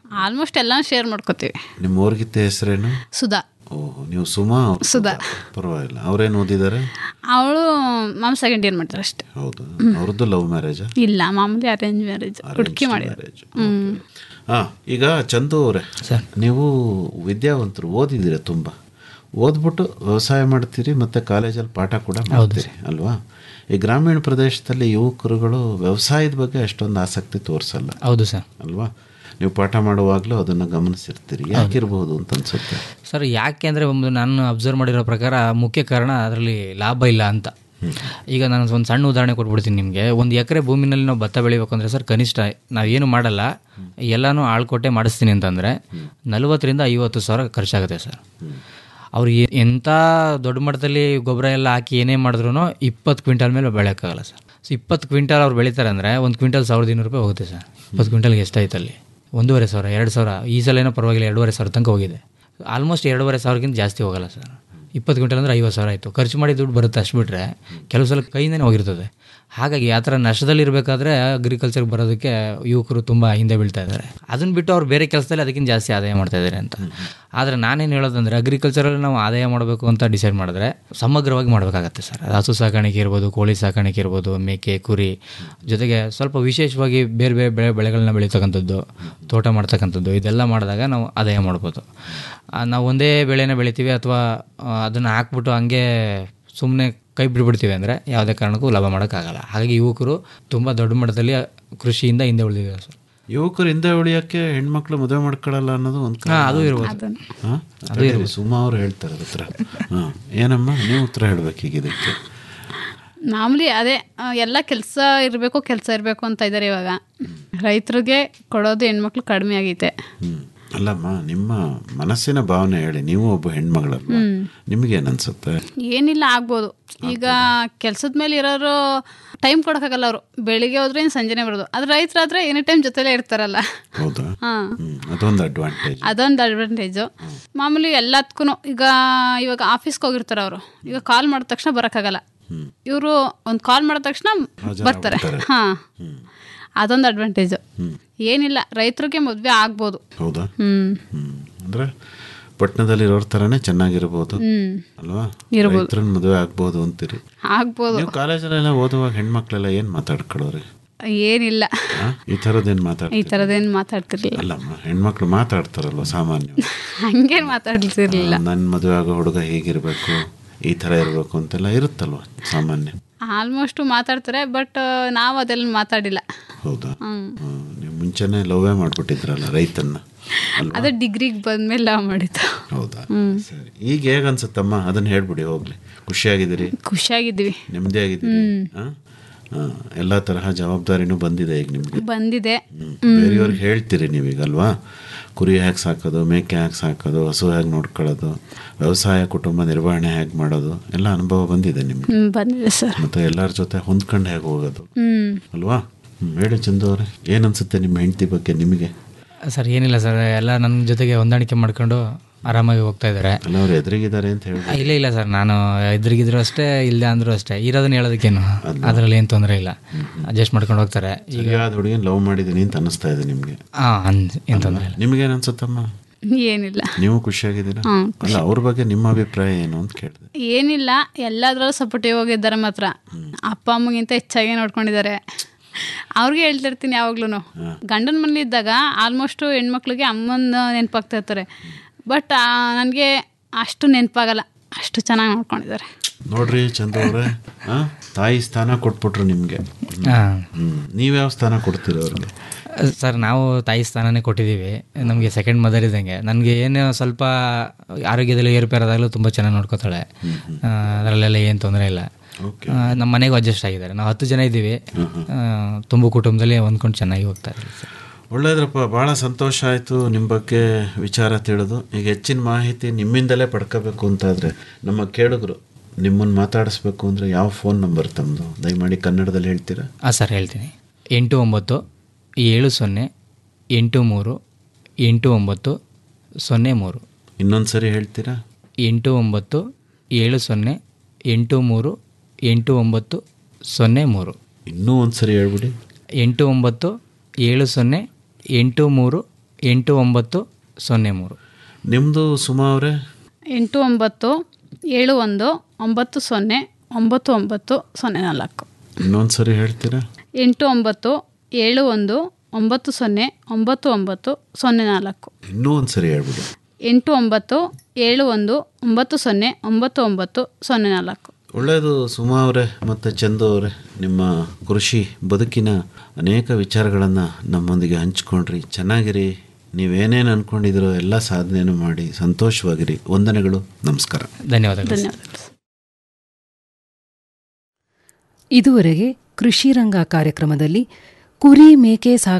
ಆಲ್ಮೋಸ್ಟ್ ಎಲ್ಲ ಶೇರ್ ಮಾಡ್ಕೋತೀವಿ ನಿಮ್ಮ ಊರ್ಗಿತ್ತೆ ಹೆಸರೇನು ಸುಧಾ ಓಹ್ ನೀವು ಸುಮಾ ಅವ್ರು ಸುಧಾ. ಪರವಾಗಿಲ್ಲ ಅವ್ರೇನು ಓದಿದ್ದಾರೆ ಅವಳು ಮಾಮ್ ಸೆಕೆಂಡ್ ಇಯರ್ ಮಾಡ್ತಾರೆ ಅಷ್ಟೇ ಹೌದು ಅವ್ರದ್ದು ಲವ್ ಮ್ಯಾರೇಜಾ ಇಲ್ಲ ಮಾಮೂಲಿ ಅರೇಂಜ್ ಮ್ಯಾರೇಜ್ ಹುಡುಕಿ ಮಾಡಿ ಹ್ಮ್ ಹಾ ಈಗ ಚಂದು ಅವರೇ ನೀವು ವಿದ್ಯಾವಂತರು ಓದಿದ್ದೀರ ತುಂಬ ಓದ್ಬಿಟ್ಟು ವ್ಯವಸಾಯ ಮಾಡ್ತೀರಿ ಮತ್ತೆ ಕಾಲೇಜಲ್ಲಿ ಪಾಠ ಕೂಡ ಮಾಡ್ತೀರಿ ಅಲ್ವಾ ಈ ಗ್ರಾಮೀಣ ಪ್ರದೇಶದಲ್ಲಿ ಯುವಕರುಗಳು ವ್ಯವಸಾಯದ ಬಗ್ಗೆ ಅಷ್ಟೊಂದು ಆಸಕ್ತಿ ತೋರಿಸಲ್ಲ ಹೌದು ಸರ್ ಅಲ್ವಾ ನೀವು ಪಾಠ ಮಾಡುವಾಗಲೂ ಅದನ್ನು ಗಮನಿಸಿರ್ತೀರಿ ಯಾಕಿರ್ಬೋದು ಅಂತ ಅನ್ಸುತ್ತೆ ಸರ್ ಯಾಕೆ ಅಂದರೆ ಒಂದು ನಾನು ಅಬ್ಸರ್ವ್ ಮಾಡಿರೋ ಪ್ರಕಾರ ಮುಖ್ಯ ಕಾರಣ ಅದರಲ್ಲಿ ಲಾಭ ಇಲ್ಲ ಅಂತ ಈಗ ನಾನು ಒಂದು ಸಣ್ಣ ಉದಾಹರಣೆ ಕೊಟ್ಬಿಡ್ತೀನಿ ನಿಮಗೆ ಒಂದು ಎಕರೆ ಭೂಮಿನಲ್ಲಿ ನಾವು ಭತ್ತ ಬೆಳಿಬೇಕು ಅಂದರೆ ಸರ್ ಕನಿಷ್ಠ ನಾವೇನು ಮಾಡಲ್ಲ ಎಲ್ಲನೂ ಆಳ್ಕೊಟ್ಟೆ ಮಾಡಿಸ್ತೀನಿ ಅಂತಂದರೆ ನಲವತ್ತರಿಂದ ಐವತ್ತು ಸಾವಿರ ಖರ್ಚಾಗುತ್ತೆ ಸರ್ ಅವ್ರು ಎ- ಎಂಥ ದೊಡ್ಡ ಮಟ್ಟದಲ್ಲಿ ಗೊಬ್ಬರ ಎಲ್ಲ ಹಾಕಿ ಏನೇ ಮಾಡಿದ್ರು ಇಪ್ಪತ್ತು ಕ್ವಿಂಟಲ್ ಮೇಲೆ ಬೆಳೆಯೋಕ್ಕಾಗಲ್ಲ ಸರ್ ಸೊ ಇಪ್ಪತ್ತು ಕ್ವಿಂಟಲ್ ಅವ್ರು ಬೆಳೀತಾರೆ ಅಂದರೆ ಒಂದು ಕ್ವಿಂಟಲ್ ಸಾವಿರದ ಇನ್ನೂರು ರೂಪಾಯಿ ಹೋಗುತ್ತೆ ಸರ್ ಇಪ್ಪತ್ತು ಕ್ವಿಂಟಲ್ಗೆ ಎಷ್ಟಾಯ್ತು ಅಲ್ಲಿ ಒಂದೂವರೆ ಸಾವಿರ ಎರಡು ಸಾವಿರ ಈ ಸಲ ಏನೋ ಪರವಾಗಿಲ್ಲ ಎರಡೂವರೆ ಸಾವಿರ ತನಕ ಹೋಗಿದೆ ಆಲ್ಮೋಸ್ಟ್ ಎರಡೂವರೆ ಸಾವಿರಕ್ಕಿಂತ ಜಾಸ್ತಿ ಹೋಗಲ್ಲ ಸರ್ ಇಪ್ಪತ್ತು ಕ್ವಿಂಟಲ್ ಅಂದರೆ ಐವತ್ತು ಸಾವಿರ ಆಯಿತು ಖರ್ಚು ಮಾಡಿ ದುಡ್ಡು ಬರುತ್ತೆ ಅಷ್ಟು ಬಿಟ್ಟರೆ ಕೆಲವು ಸಲ ಕೈಯಿಂದನೇ ಹೋಗಿರ್ತದೆ ಹಾಗಾಗಿ ಆ ಥರ ನಷ್ಟದಲ್ಲಿರಬೇಕಾದ್ರೆ ಅಗ್ರಿಕಲ್ಚರ್ಗೆ ಬರೋದಕ್ಕೆ ಯುವಕರು ತುಂಬ ಹಿಂದೆ ಬೀಳ್ತಾ ಇದ್ದಾರೆ ಅದನ್ನು ಬಿಟ್ಟು ಅವ್ರು ಬೇರೆ ಕೆಲಸದಲ್ಲಿ ಅದಕ್ಕಿಂತ ಜಾಸ್ತಿ ಆದಾಯ ಮಾಡ್ತಾ ಇದ್ದಾರೆ ಅಂತ ಆದರೆ ನಾನೇನು ಹೇಳೋದಂದರೆ ಅಗ್ರಿಕಲ್ಚರಲ್ಲಿ ನಾವು ಆದಾಯ ಮಾಡಬೇಕು ಅಂತ ಡಿಸೈಡ್ ಮಾಡಿದ್ರೆ ಸಮಗ್ರವಾಗಿ ಮಾಡಬೇಕಾಗತ್ತೆ ಸರ್ ಅದು ಹಸು ಸಾಕಾಣಿಕೆ ಇರ್ಬೋದು ಕೋಳಿ ಸಾಕಾಣಿಕೆ ಇರ್ಬೋದು ಮೇಕೆ ಕುರಿ ಜೊತೆಗೆ ಸ್ವಲ್ಪ ವಿಶೇಷವಾಗಿ ಬೇರೆ ಬೇರೆ ಬೆಳೆ ಬೆಳೆಗಳನ್ನ ಬೆಳೀತಕ್ಕಂಥದ್ದು ತೋಟ ಮಾಡ್ತಕ್ಕಂಥದ್ದು ಇದೆಲ್ಲ ಮಾಡಿದಾಗ ನಾವು ಆದಾಯ ಮಾಡ್ಬೋದು ಆ, ನಾವು ಒಂದೇ ಬೆಳೆನ ಬೆಳಿತೀವಿ ಅಥವಾ ಅದನ್ನು ಹಾಕ್ಬಿಟ್ಟು ಹಂಗೆ ಸುಮ್ಮನೆ ಕೈ ಬಿಡ್ಬಿಡ್ತೀವಿ ಅಂದರೆ ಯಾವುದೇ ಕಾರಣಕ್ಕೂ ಲಾಭ ಮಾಡೋಕ್ಕಾಗಲ್ಲ ಹಾಗಾಗಿ ಯುವಕರು ತುಂಬ ದೊಡ್ಡ ಮಟ್ಟದಲ್ಲಿ ಕೃಷಿಯಿಂದ ಹಿಂದೆ ಉಳಿದಿದ್ದಾರೆ ಸರ್ ಯುವಕರು ಹಿಂದೆ ಉಳಿಯೋಕ್ಕೆ ಹೆಣ್ಮಕ್ಳು ಮದುವೆ ಮಾಡ್ಕೊಳ್ಳಲ್ಲ ಅನ್ನೋದು ಒಂದು ಹಾಂ ಅದು ಇರ್ಬೋದು ಹಾಂ ಅದು ಸುಮಾ ಅವ್ರು ಹೇಳ್ತಾರೆ ಅದ್ರ ಹತ್ರ ಹಾಂ ಏನಮ್ಮ ನೀವು ಉತ್ತರ ಹೇಳ್ಬೇಕು ಈಗ ಇದಕ್ಕೆ ಮಾಮೂಲಿ ಅದೇ ಆ, ಎಲ್ಲ ಕೆಲಸ ಇರಬೇಕು ಕೆಲಸ ಇರಬೇಕು ಅಂತ ಇದ್ದಾರೆ ಇವಾಗ ರೈತರಿಗೆ ಕೊಡೋದು ಹೆಣ್ಮಕ್ಳು ಕಡಿಮೆ ಆಗೈತೆ ಹ್ಮ್ ಅಲ್ಲಮ್ಮ ನಿಮ್ಮ ಮನಸ್ಸಿನ ಭಾವನೆ ಹೇಳಿ ನೀವು ಒಬ್ಬ ಹೆಣ್ಮಗಳಲ್ವಾ ನಿಮಗೇನು ಅನ್ಸುತ್ತೆ ಏನಿಲ್ಲ ಆಗ್ಬೋದು ಈಗ ಕೆಲಸದ ಮೇಲೆ ಇರೋರು ಟೈಮ್ ಕೊಡೋಕ್ಕಾಗಲ್ಲ ಅವರು ಬೆಳಿಗ್ಗೆ ಹೋದ್ರೆ ಇನ್ನು ಸಂಜೆನೆ ಬರೋದು ಆದ್ರೆ ರೈತರಾದ್ರೆ ಎನಿ ಟೈಮ್ ಜೊತೆಲೇ ಇರ್ತಾರಲ್ಲ ಹೌದಾ ಹಾಂ ಹ್ಮ್ ಅದೊಂದು ಅಡ್ವಾಂಟೇಜ್ ಅದೊಂದು ಅಡ್ವಾಂಟೇಜು ಮಾಮೂಲಿ ಎಲ್ಲದಕ್ಕೂ ಈಗ ಇವಾಗ ಆಫೀಸ್ಗೆ ಹೋಗಿರ್ತಾರೆ ಅವರು ಈಗ ಕಾಲ್ ಮಾಡಿದ ತಕ್ಷಣ ಬರೋಕ್ಕಾಗಲ್ಲ ಇವರು ಒಂದು ಕಾಲ್ ಮಾಡಿದ ತಕ್ಷಣ ಬರ್ತಾರೆ ಹಾಂ ಅದೊಂದು ಅಡ್ವಾಂಟೇಜು ಏನಿಲ್ಲ ರೈತರಿಗೆ ಮದುವೆ ಆಗ್ಬೋದು ಹೌದಾ ಹ್ಞೂ ಹ್ಮ್ ಅಂದ್ರೆ ಪಟ್ಟಣದಲ್ಲಿರೋರ್ ಥರನೇ ಚೆನ್ನಾಗಿರ್ಬೋದು ಹ್ಞೂ ಅಲ್ವಾ ಇರ್ಬೋದು. ರೈತರನ್ನ ಮದುವೆ ಆಗ್ಬೋದು ಅಂತೀರಿ ಆಗ್ಬೋದು ನೀವು ಕಾಲೇಜಲ್ಲೆಲ್ಲ ಓದುವಾಗ ಹೆಣ್ಮಕ್ಳೆಲ್ಲ ಏನು ಮಾತಾಡ್ಕೊಳ್ಳೋರಿ ಏನಿಲ್ಲ ಆ? ಈ ಥರದ್ದೇನು ಈ ಮಾತಾಡ್ತಾರೆ ಥರದ್ದೇನು ಮಾತಾಡ್ತಿರ್ಲಿಲ್ಲ ಅಲ್ಲಮ್ಮ ಹೆಣ್ಮಕ್ಳು ಮಾತಾಡ್ತಾರಲ್ವ ಸಾಮಾನ್ಯ ಹಂಗೇನು ಮಾತಾಡ್ತಿರ್ಲಿಲ್ಲ ನನ್ನ ಮದುವೆ ಆಗೋ ಹುಡುಗ ಹೀಗಿರ್ಬೇಕು ಈ ಥರ ಇರಬೇಕು ಅಂತೆಲ್ಲ ಇರುತ್ತಲ್ವ ಸಾಮಾನ್ಯ ಆಲ್ಮೋಸ್ಟ್ ಮಾತಾಡ್ತಾರೆ ಬಟ್ ನಾವು ಅದೆಲ್ಲ ಮಾತಾಡಿಲ್ಲ ಹೌದಾ ಹ್ಮ್. ಹ್ಮ್. ನೀವು ಮುಂಚೆನೆ ಲವ್ವೇ ಮಾಡ್ಬಿಟ್ಟಿದ್ರಲ್ಲ ರೈತನ್ನ ಅಲ್ವಾ ಅದೇ ಡಿಗ್ರಿಗೆ ಬಂದ್ಮೇಲೆ ಲವ್ ಮಾಡಿದ್ದು ಹೌದಾ ಸರಿ ಈಗ ಹೇಗೆ ಅನ್ಸುತ್ತಮ್ಮ ಅದನ್ನ ಹೇಳ್ಬಿಡಿ ಹೋಗ್ಲಿ ಖುಷಿಯಾಗಿದ್ದೀರಿ ಖುಷಿಯಾಗಿದ್ವಿ ನೆಮ್ಮದಿಯಾಗಿದ್ದೀರಿ ಆ? ಆ, ಎಲ್ಲಾ ತರಹ ಜವಾಬ್ದಾರಿನೂ ಬಂದಿದೆ ಈಗ ನಿಮ್ಗೆ ಬಂದಿದೆ ಹ್ಮ್. ಬೇರೆಯವ್ರಿಗೆ ಹೇಳ್ತೀರಿ ನೀವೀಗ ಅಲ್ವಾ ಕುರಿ ಹೇಗೆ ಸಾಕೋದು ಮೇಕೆ ಹೇಗೆ ಸಾಕೋದು ಹಸು ಹೇಗೆ ನೋಡ್ಕೊಳ್ಳೋದು ವ್ಯವಸಾಯ ಕುಟುಂಬ ನಿರ್ವಹಣೆ ಹೇಗೆ ಮಾಡೋದು ಎಲ್ಲ ಅನುಭವ ಬಂದಿದೆ ನಿಮ್ಗೆ ಹ್ಮ್, ಬಂದಿದೆ ಸರ್ ಮತ್ತೆ ಎಲ್ಲರ ಜೊತೆ ಹೊಂದ್ಕೊಂಡು ಹೇಗೆ ಹೋಗೋದು ಹ್ಮ್ ಅಲ್ವಾ ಹ್ಮ್, ಹೇಳಿ ಚಂದು ಅವರೇ ಏನನ್ಸುತ್ತೆ ನಿಮ್ಮ ಹೆಂಡತಿ ಬಗ್ಗೆ ನಿಮಗೆ ಸರ್ ಏನಿಲ್ಲ ಸರ್ ಎಲ್ಲ ನನ್ನ ಜೊತೆಗೆ ಹೊಂದಾಣಿಕೆ ಮಾಡ್ಕೊಂಡು ಆರಾಮಾಗಿ ಹೋಗ್ತಾ ಇದ್ದಾರೆ ಅಲ್ಲ ಅವ್ರು ಎದುರಿಗಿದ್ದಾರೆ ಅಂತ ಹೇಳಿ ಇಲ್ಲ ಇಲ್ಲ ಸರ್ ನಾನು ಎದುರಿಗಿದ್ರು ಅಷ್ಟೇ ಇಲ್ಲ ಅಂದ್ರೂ ಅಷ್ಟೇ ಇರೋದನ್ನ ಹೇಳೋದಕ್ಕೇನು ಅದರಲ್ಲಿ ಏನು ತೊಂದರೆ ಇಲ್ಲ ಅಡ್ಜಸ್ಟ್ ಮಾಡ್ಕೊಂಡು ಹೋಗ್ತಾರೆ ಈಗ ಸರಿಯಾದ ಹುಡುಗಿನ ಲವ್ ಮಾಡಿದ್ದೀನಿ ಅಂತ ಅನಿಸ್ತಾ ಇದೆ ನಿಮಗೆ ಹಾಂ ಏನು ತೊಂದರೆ ಇಲ್ಲ ನಿಮಗೇನು ಅನ್ಸುತ್ತಮ್ಮ ಏನಿಲ್ಲ ನೀವು ಖುಷಿಯಾಗಿದ್ದೀರಾ ಹ್ಮ್, ಅಲ್ಲ ಅವ್ರ ಬಗ್ಗೆ ನಿಮ್ಮ ಅಭಿಪ್ರಾಯ ಏನು ಅಂತ ಕೇಳಿದೆ ಏನಿಲ್ಲ ಎಲ್ಲದ್ರಲ್ಲೂ ಸಪೋರ್ಟಿವ್ ಆಗಿದ್ದಾರೆ ಮಾತ್ರ ಅಪ್ಪ ಅಮ್ಮಗಿಂತ ಹೆಚ್ಚಾಗಿ ನೋಡ್ಕೊಂಡಿದ್ದಾರೆ ಅವ್ರಿಗೆ ಹೇಳ್ತಿರ್ತೀನಿ ಯಾವಾಗ್ಲೂ ಗಂಡನ ಮನೇಲಿ ಇದ್ದಾಗ ಆಲ್ಮೋಸ್ಟ್ ಹೆಣ್ಮಕ್ಳಿಗೆ ಅಮ್ಮನ ನೆನಪಾಗ್ತಾ ಇರ್ತಾರೆ ಬಟ್ ನನಗೆ ಅಷ್ಟು ನೆನಪಾಗಲ್ಲ ಅಷ್ಟು ಚೆನ್ನಾಗಿ ನೋಡ್ಕೊಂಡಿದ್ದಾರೆ ನೋಡ್ರಿ ಚಂದ್ರ ಅವರೇ ತಾಯಿ ಸ್ಥಾನ ಕೊಟ್ಬಿಟ್ರು ನಿಮಗೆ ಹಾಂ ಹ್ಮ್ ನೀವ್ಯಾವ ಸ್ಥಾನ ಕೊಡ್ತೀರ ಅವ್ರಿಗೆ ಸರ್ ನಾವು ತಾಯಿ ಸ್ಥಾನನೇ ಕೊಟ್ಟಿದ್ದೀವಿ ನಮಗೆ ಸೆಕೆಂಡ್ ಮದರ್ ಇದ್ದಂಗೆ ನನಗೆ ಏನು ಸ್ವಲ್ಪ ಆರೋಗ್ಯದಲ್ಲಿ ಏರುಪೇರಾದಾಗಲೂ ತುಂಬ ಚೆನ್ನಾಗಿ ನೋಡ್ಕೋತಾಳೆ ಆ, ಅದರಲ್ಲೆಲ್ಲ ಏನು ತೊಂದರೆ ಇಲ್ಲ ಓಕೆ ಆ, ನಮ್ಮ ಮನೆಗೂ ಅಡ್ಜಸ್ಟ್ ಆಗಿದ್ದಾರೆ ನಾವು ಹತ್ತು ಜನ ಇದ್ದೀವಿ ಆ, ತುಂಬ ಕುಟುಂಬದಲ್ಲಿ ಹೊಂದ್ಕೊಂಡು ಚೆನ್ನಾಗಿ ಹೋಗ್ತಾ ಇದ್ದೀವಿ ಸರ್ ಒಳ್ಳೇದ್ರಪ್ಪ ಭಾಳ ಸಂತೋಷ ಆಯಿತು ನಿಮ್ಮ ಬಗ್ಗೆ ವಿಚಾರ ತಿಳಿದು ಈಗ ಹೆಚ್ಚಿನ ಮಾಹಿತಿ ನಿಮ್ಮಿಂದಲೇ ಪಡ್ಕೋಬೇಕು ಅಂತಾದರೆ ನಮ್ಮ ಕೇಳುಗರು ನಿಮ್ಮನ್ನು ಮಾತಾಡಿಸ್ಬೇಕು ಅಂದರೆ ಯಾವ ಫೋನ್ ನಂಬರ್ ತಮ್ಮದು ದಯಮಾಡಿ ಕನ್ನಡದಲ್ಲಿ ಹೇಳ್ತೀರಾ ಹಾಂ ಸರ್ ಹೇಳ್ತೀನಿ ಎಂಟು ಒಂಬತ್ತು ಏಳು ಸೊನ್ನೆ ಎಂಟು ಮೂರು ಎಂಟು ಒಂಬತ್ತು ಸೊನ್ನೆ ಮೂರು ಇನ್ನೊಂದು ಸರಿ ಹೇಳ್ತೀರಾ ಎಂಟು ಒಂಬತ್ತು ಏಳು ಸೊನ್ನೆ ಎಂಟು ಮೂರು ಎಂಟು ಒಂಬತ್ತು ಸೊನ್ನೆ ಮೂರು ಇನ್ನೂ ಒಂದು ಸರಿ ಹೇಳ್ಬಿಡಿ ಎಂಟು ಒಂಬತ್ತು ಏಳು ಸೊನ್ನೆ ಎಂಟು ಮೂರು ಎಂಟು ಒಂಬತ್ತು ಸೊನ್ನೆ ಮೂರು ನಿಮ್ಮದು ಸುಮಾ ಅವರೇ ಎಂಟು ಒಂಬತ್ತು ಏಳು ಒಂದು ಒಂಬತ್ತು ಸೊನ್ನೆ ಒಂಬತ್ತು ಒಂಬತ್ತು ಸೊನ್ನೆ ನಾಲ್ಕು ಇನ್ನೊಂದು ಸರಿ ಹೇಳ್ತೀರಾ ಎಂಟು ಒಂಬತ್ತು ಏಳು ಒಂದು ಒಂಬತ್ತು ಸೊನ್ನೆ ಒಂಬತ್ತು ಒಂಬತ್ತು ಸೊನ್ನೆ ನಾಲ್ಕು ಇನ್ನೂ ಒಂದು ಸರಿ ಹೇಳ್ಬಿಡಿ ಎಂಟು ಒಂಬತ್ತು ಏಳು ಒಂದು ಒಂಬತ್ತು ಸೊನ್ನೆ ಒಂಬತ್ತು ಒಂಬತ್ತು ಸೊನ್ನೆ ನಾಲ್ಕು ಒಳ್ಳೆಯದು ಸುಮಾ ಅವರೇ ಮತ್ತು ಚಂದು ಅವರೇ ನಿಮ್ಮ ಕೃಷಿ ಬದುಕಿನ ಅನೇಕ ವಿಚಾರಗಳನ್ನು ನಮ್ಮೊಂದಿಗೆ ಹಂಚ್ಕೊಂಡ್ರಿ ಚೆನ್ನಾಗಿರಿ ನೀವೇನೇನು ಅಂದ್ಕೊಂಡಿದ್ದೀರೋ ಎಲ್ಲ ಸಾಧನೆಯನ್ನು ಮಾಡಿ ಸಂತೋಷವಾಗಿರಿ ವಂದನೆಗಳು ನಮಸ್ಕಾರ ಧನ್ಯವಾದಗಳು ಧನ್ಯವಾದಗಳು ಇದುವರೆಗೆ ಕೃಷಿ ರಂಗ ಕಾರ್ಯಕ್ರಮದಲ್ಲಿ ಕುರಿ ಮೇಕೆ ಸಾಕ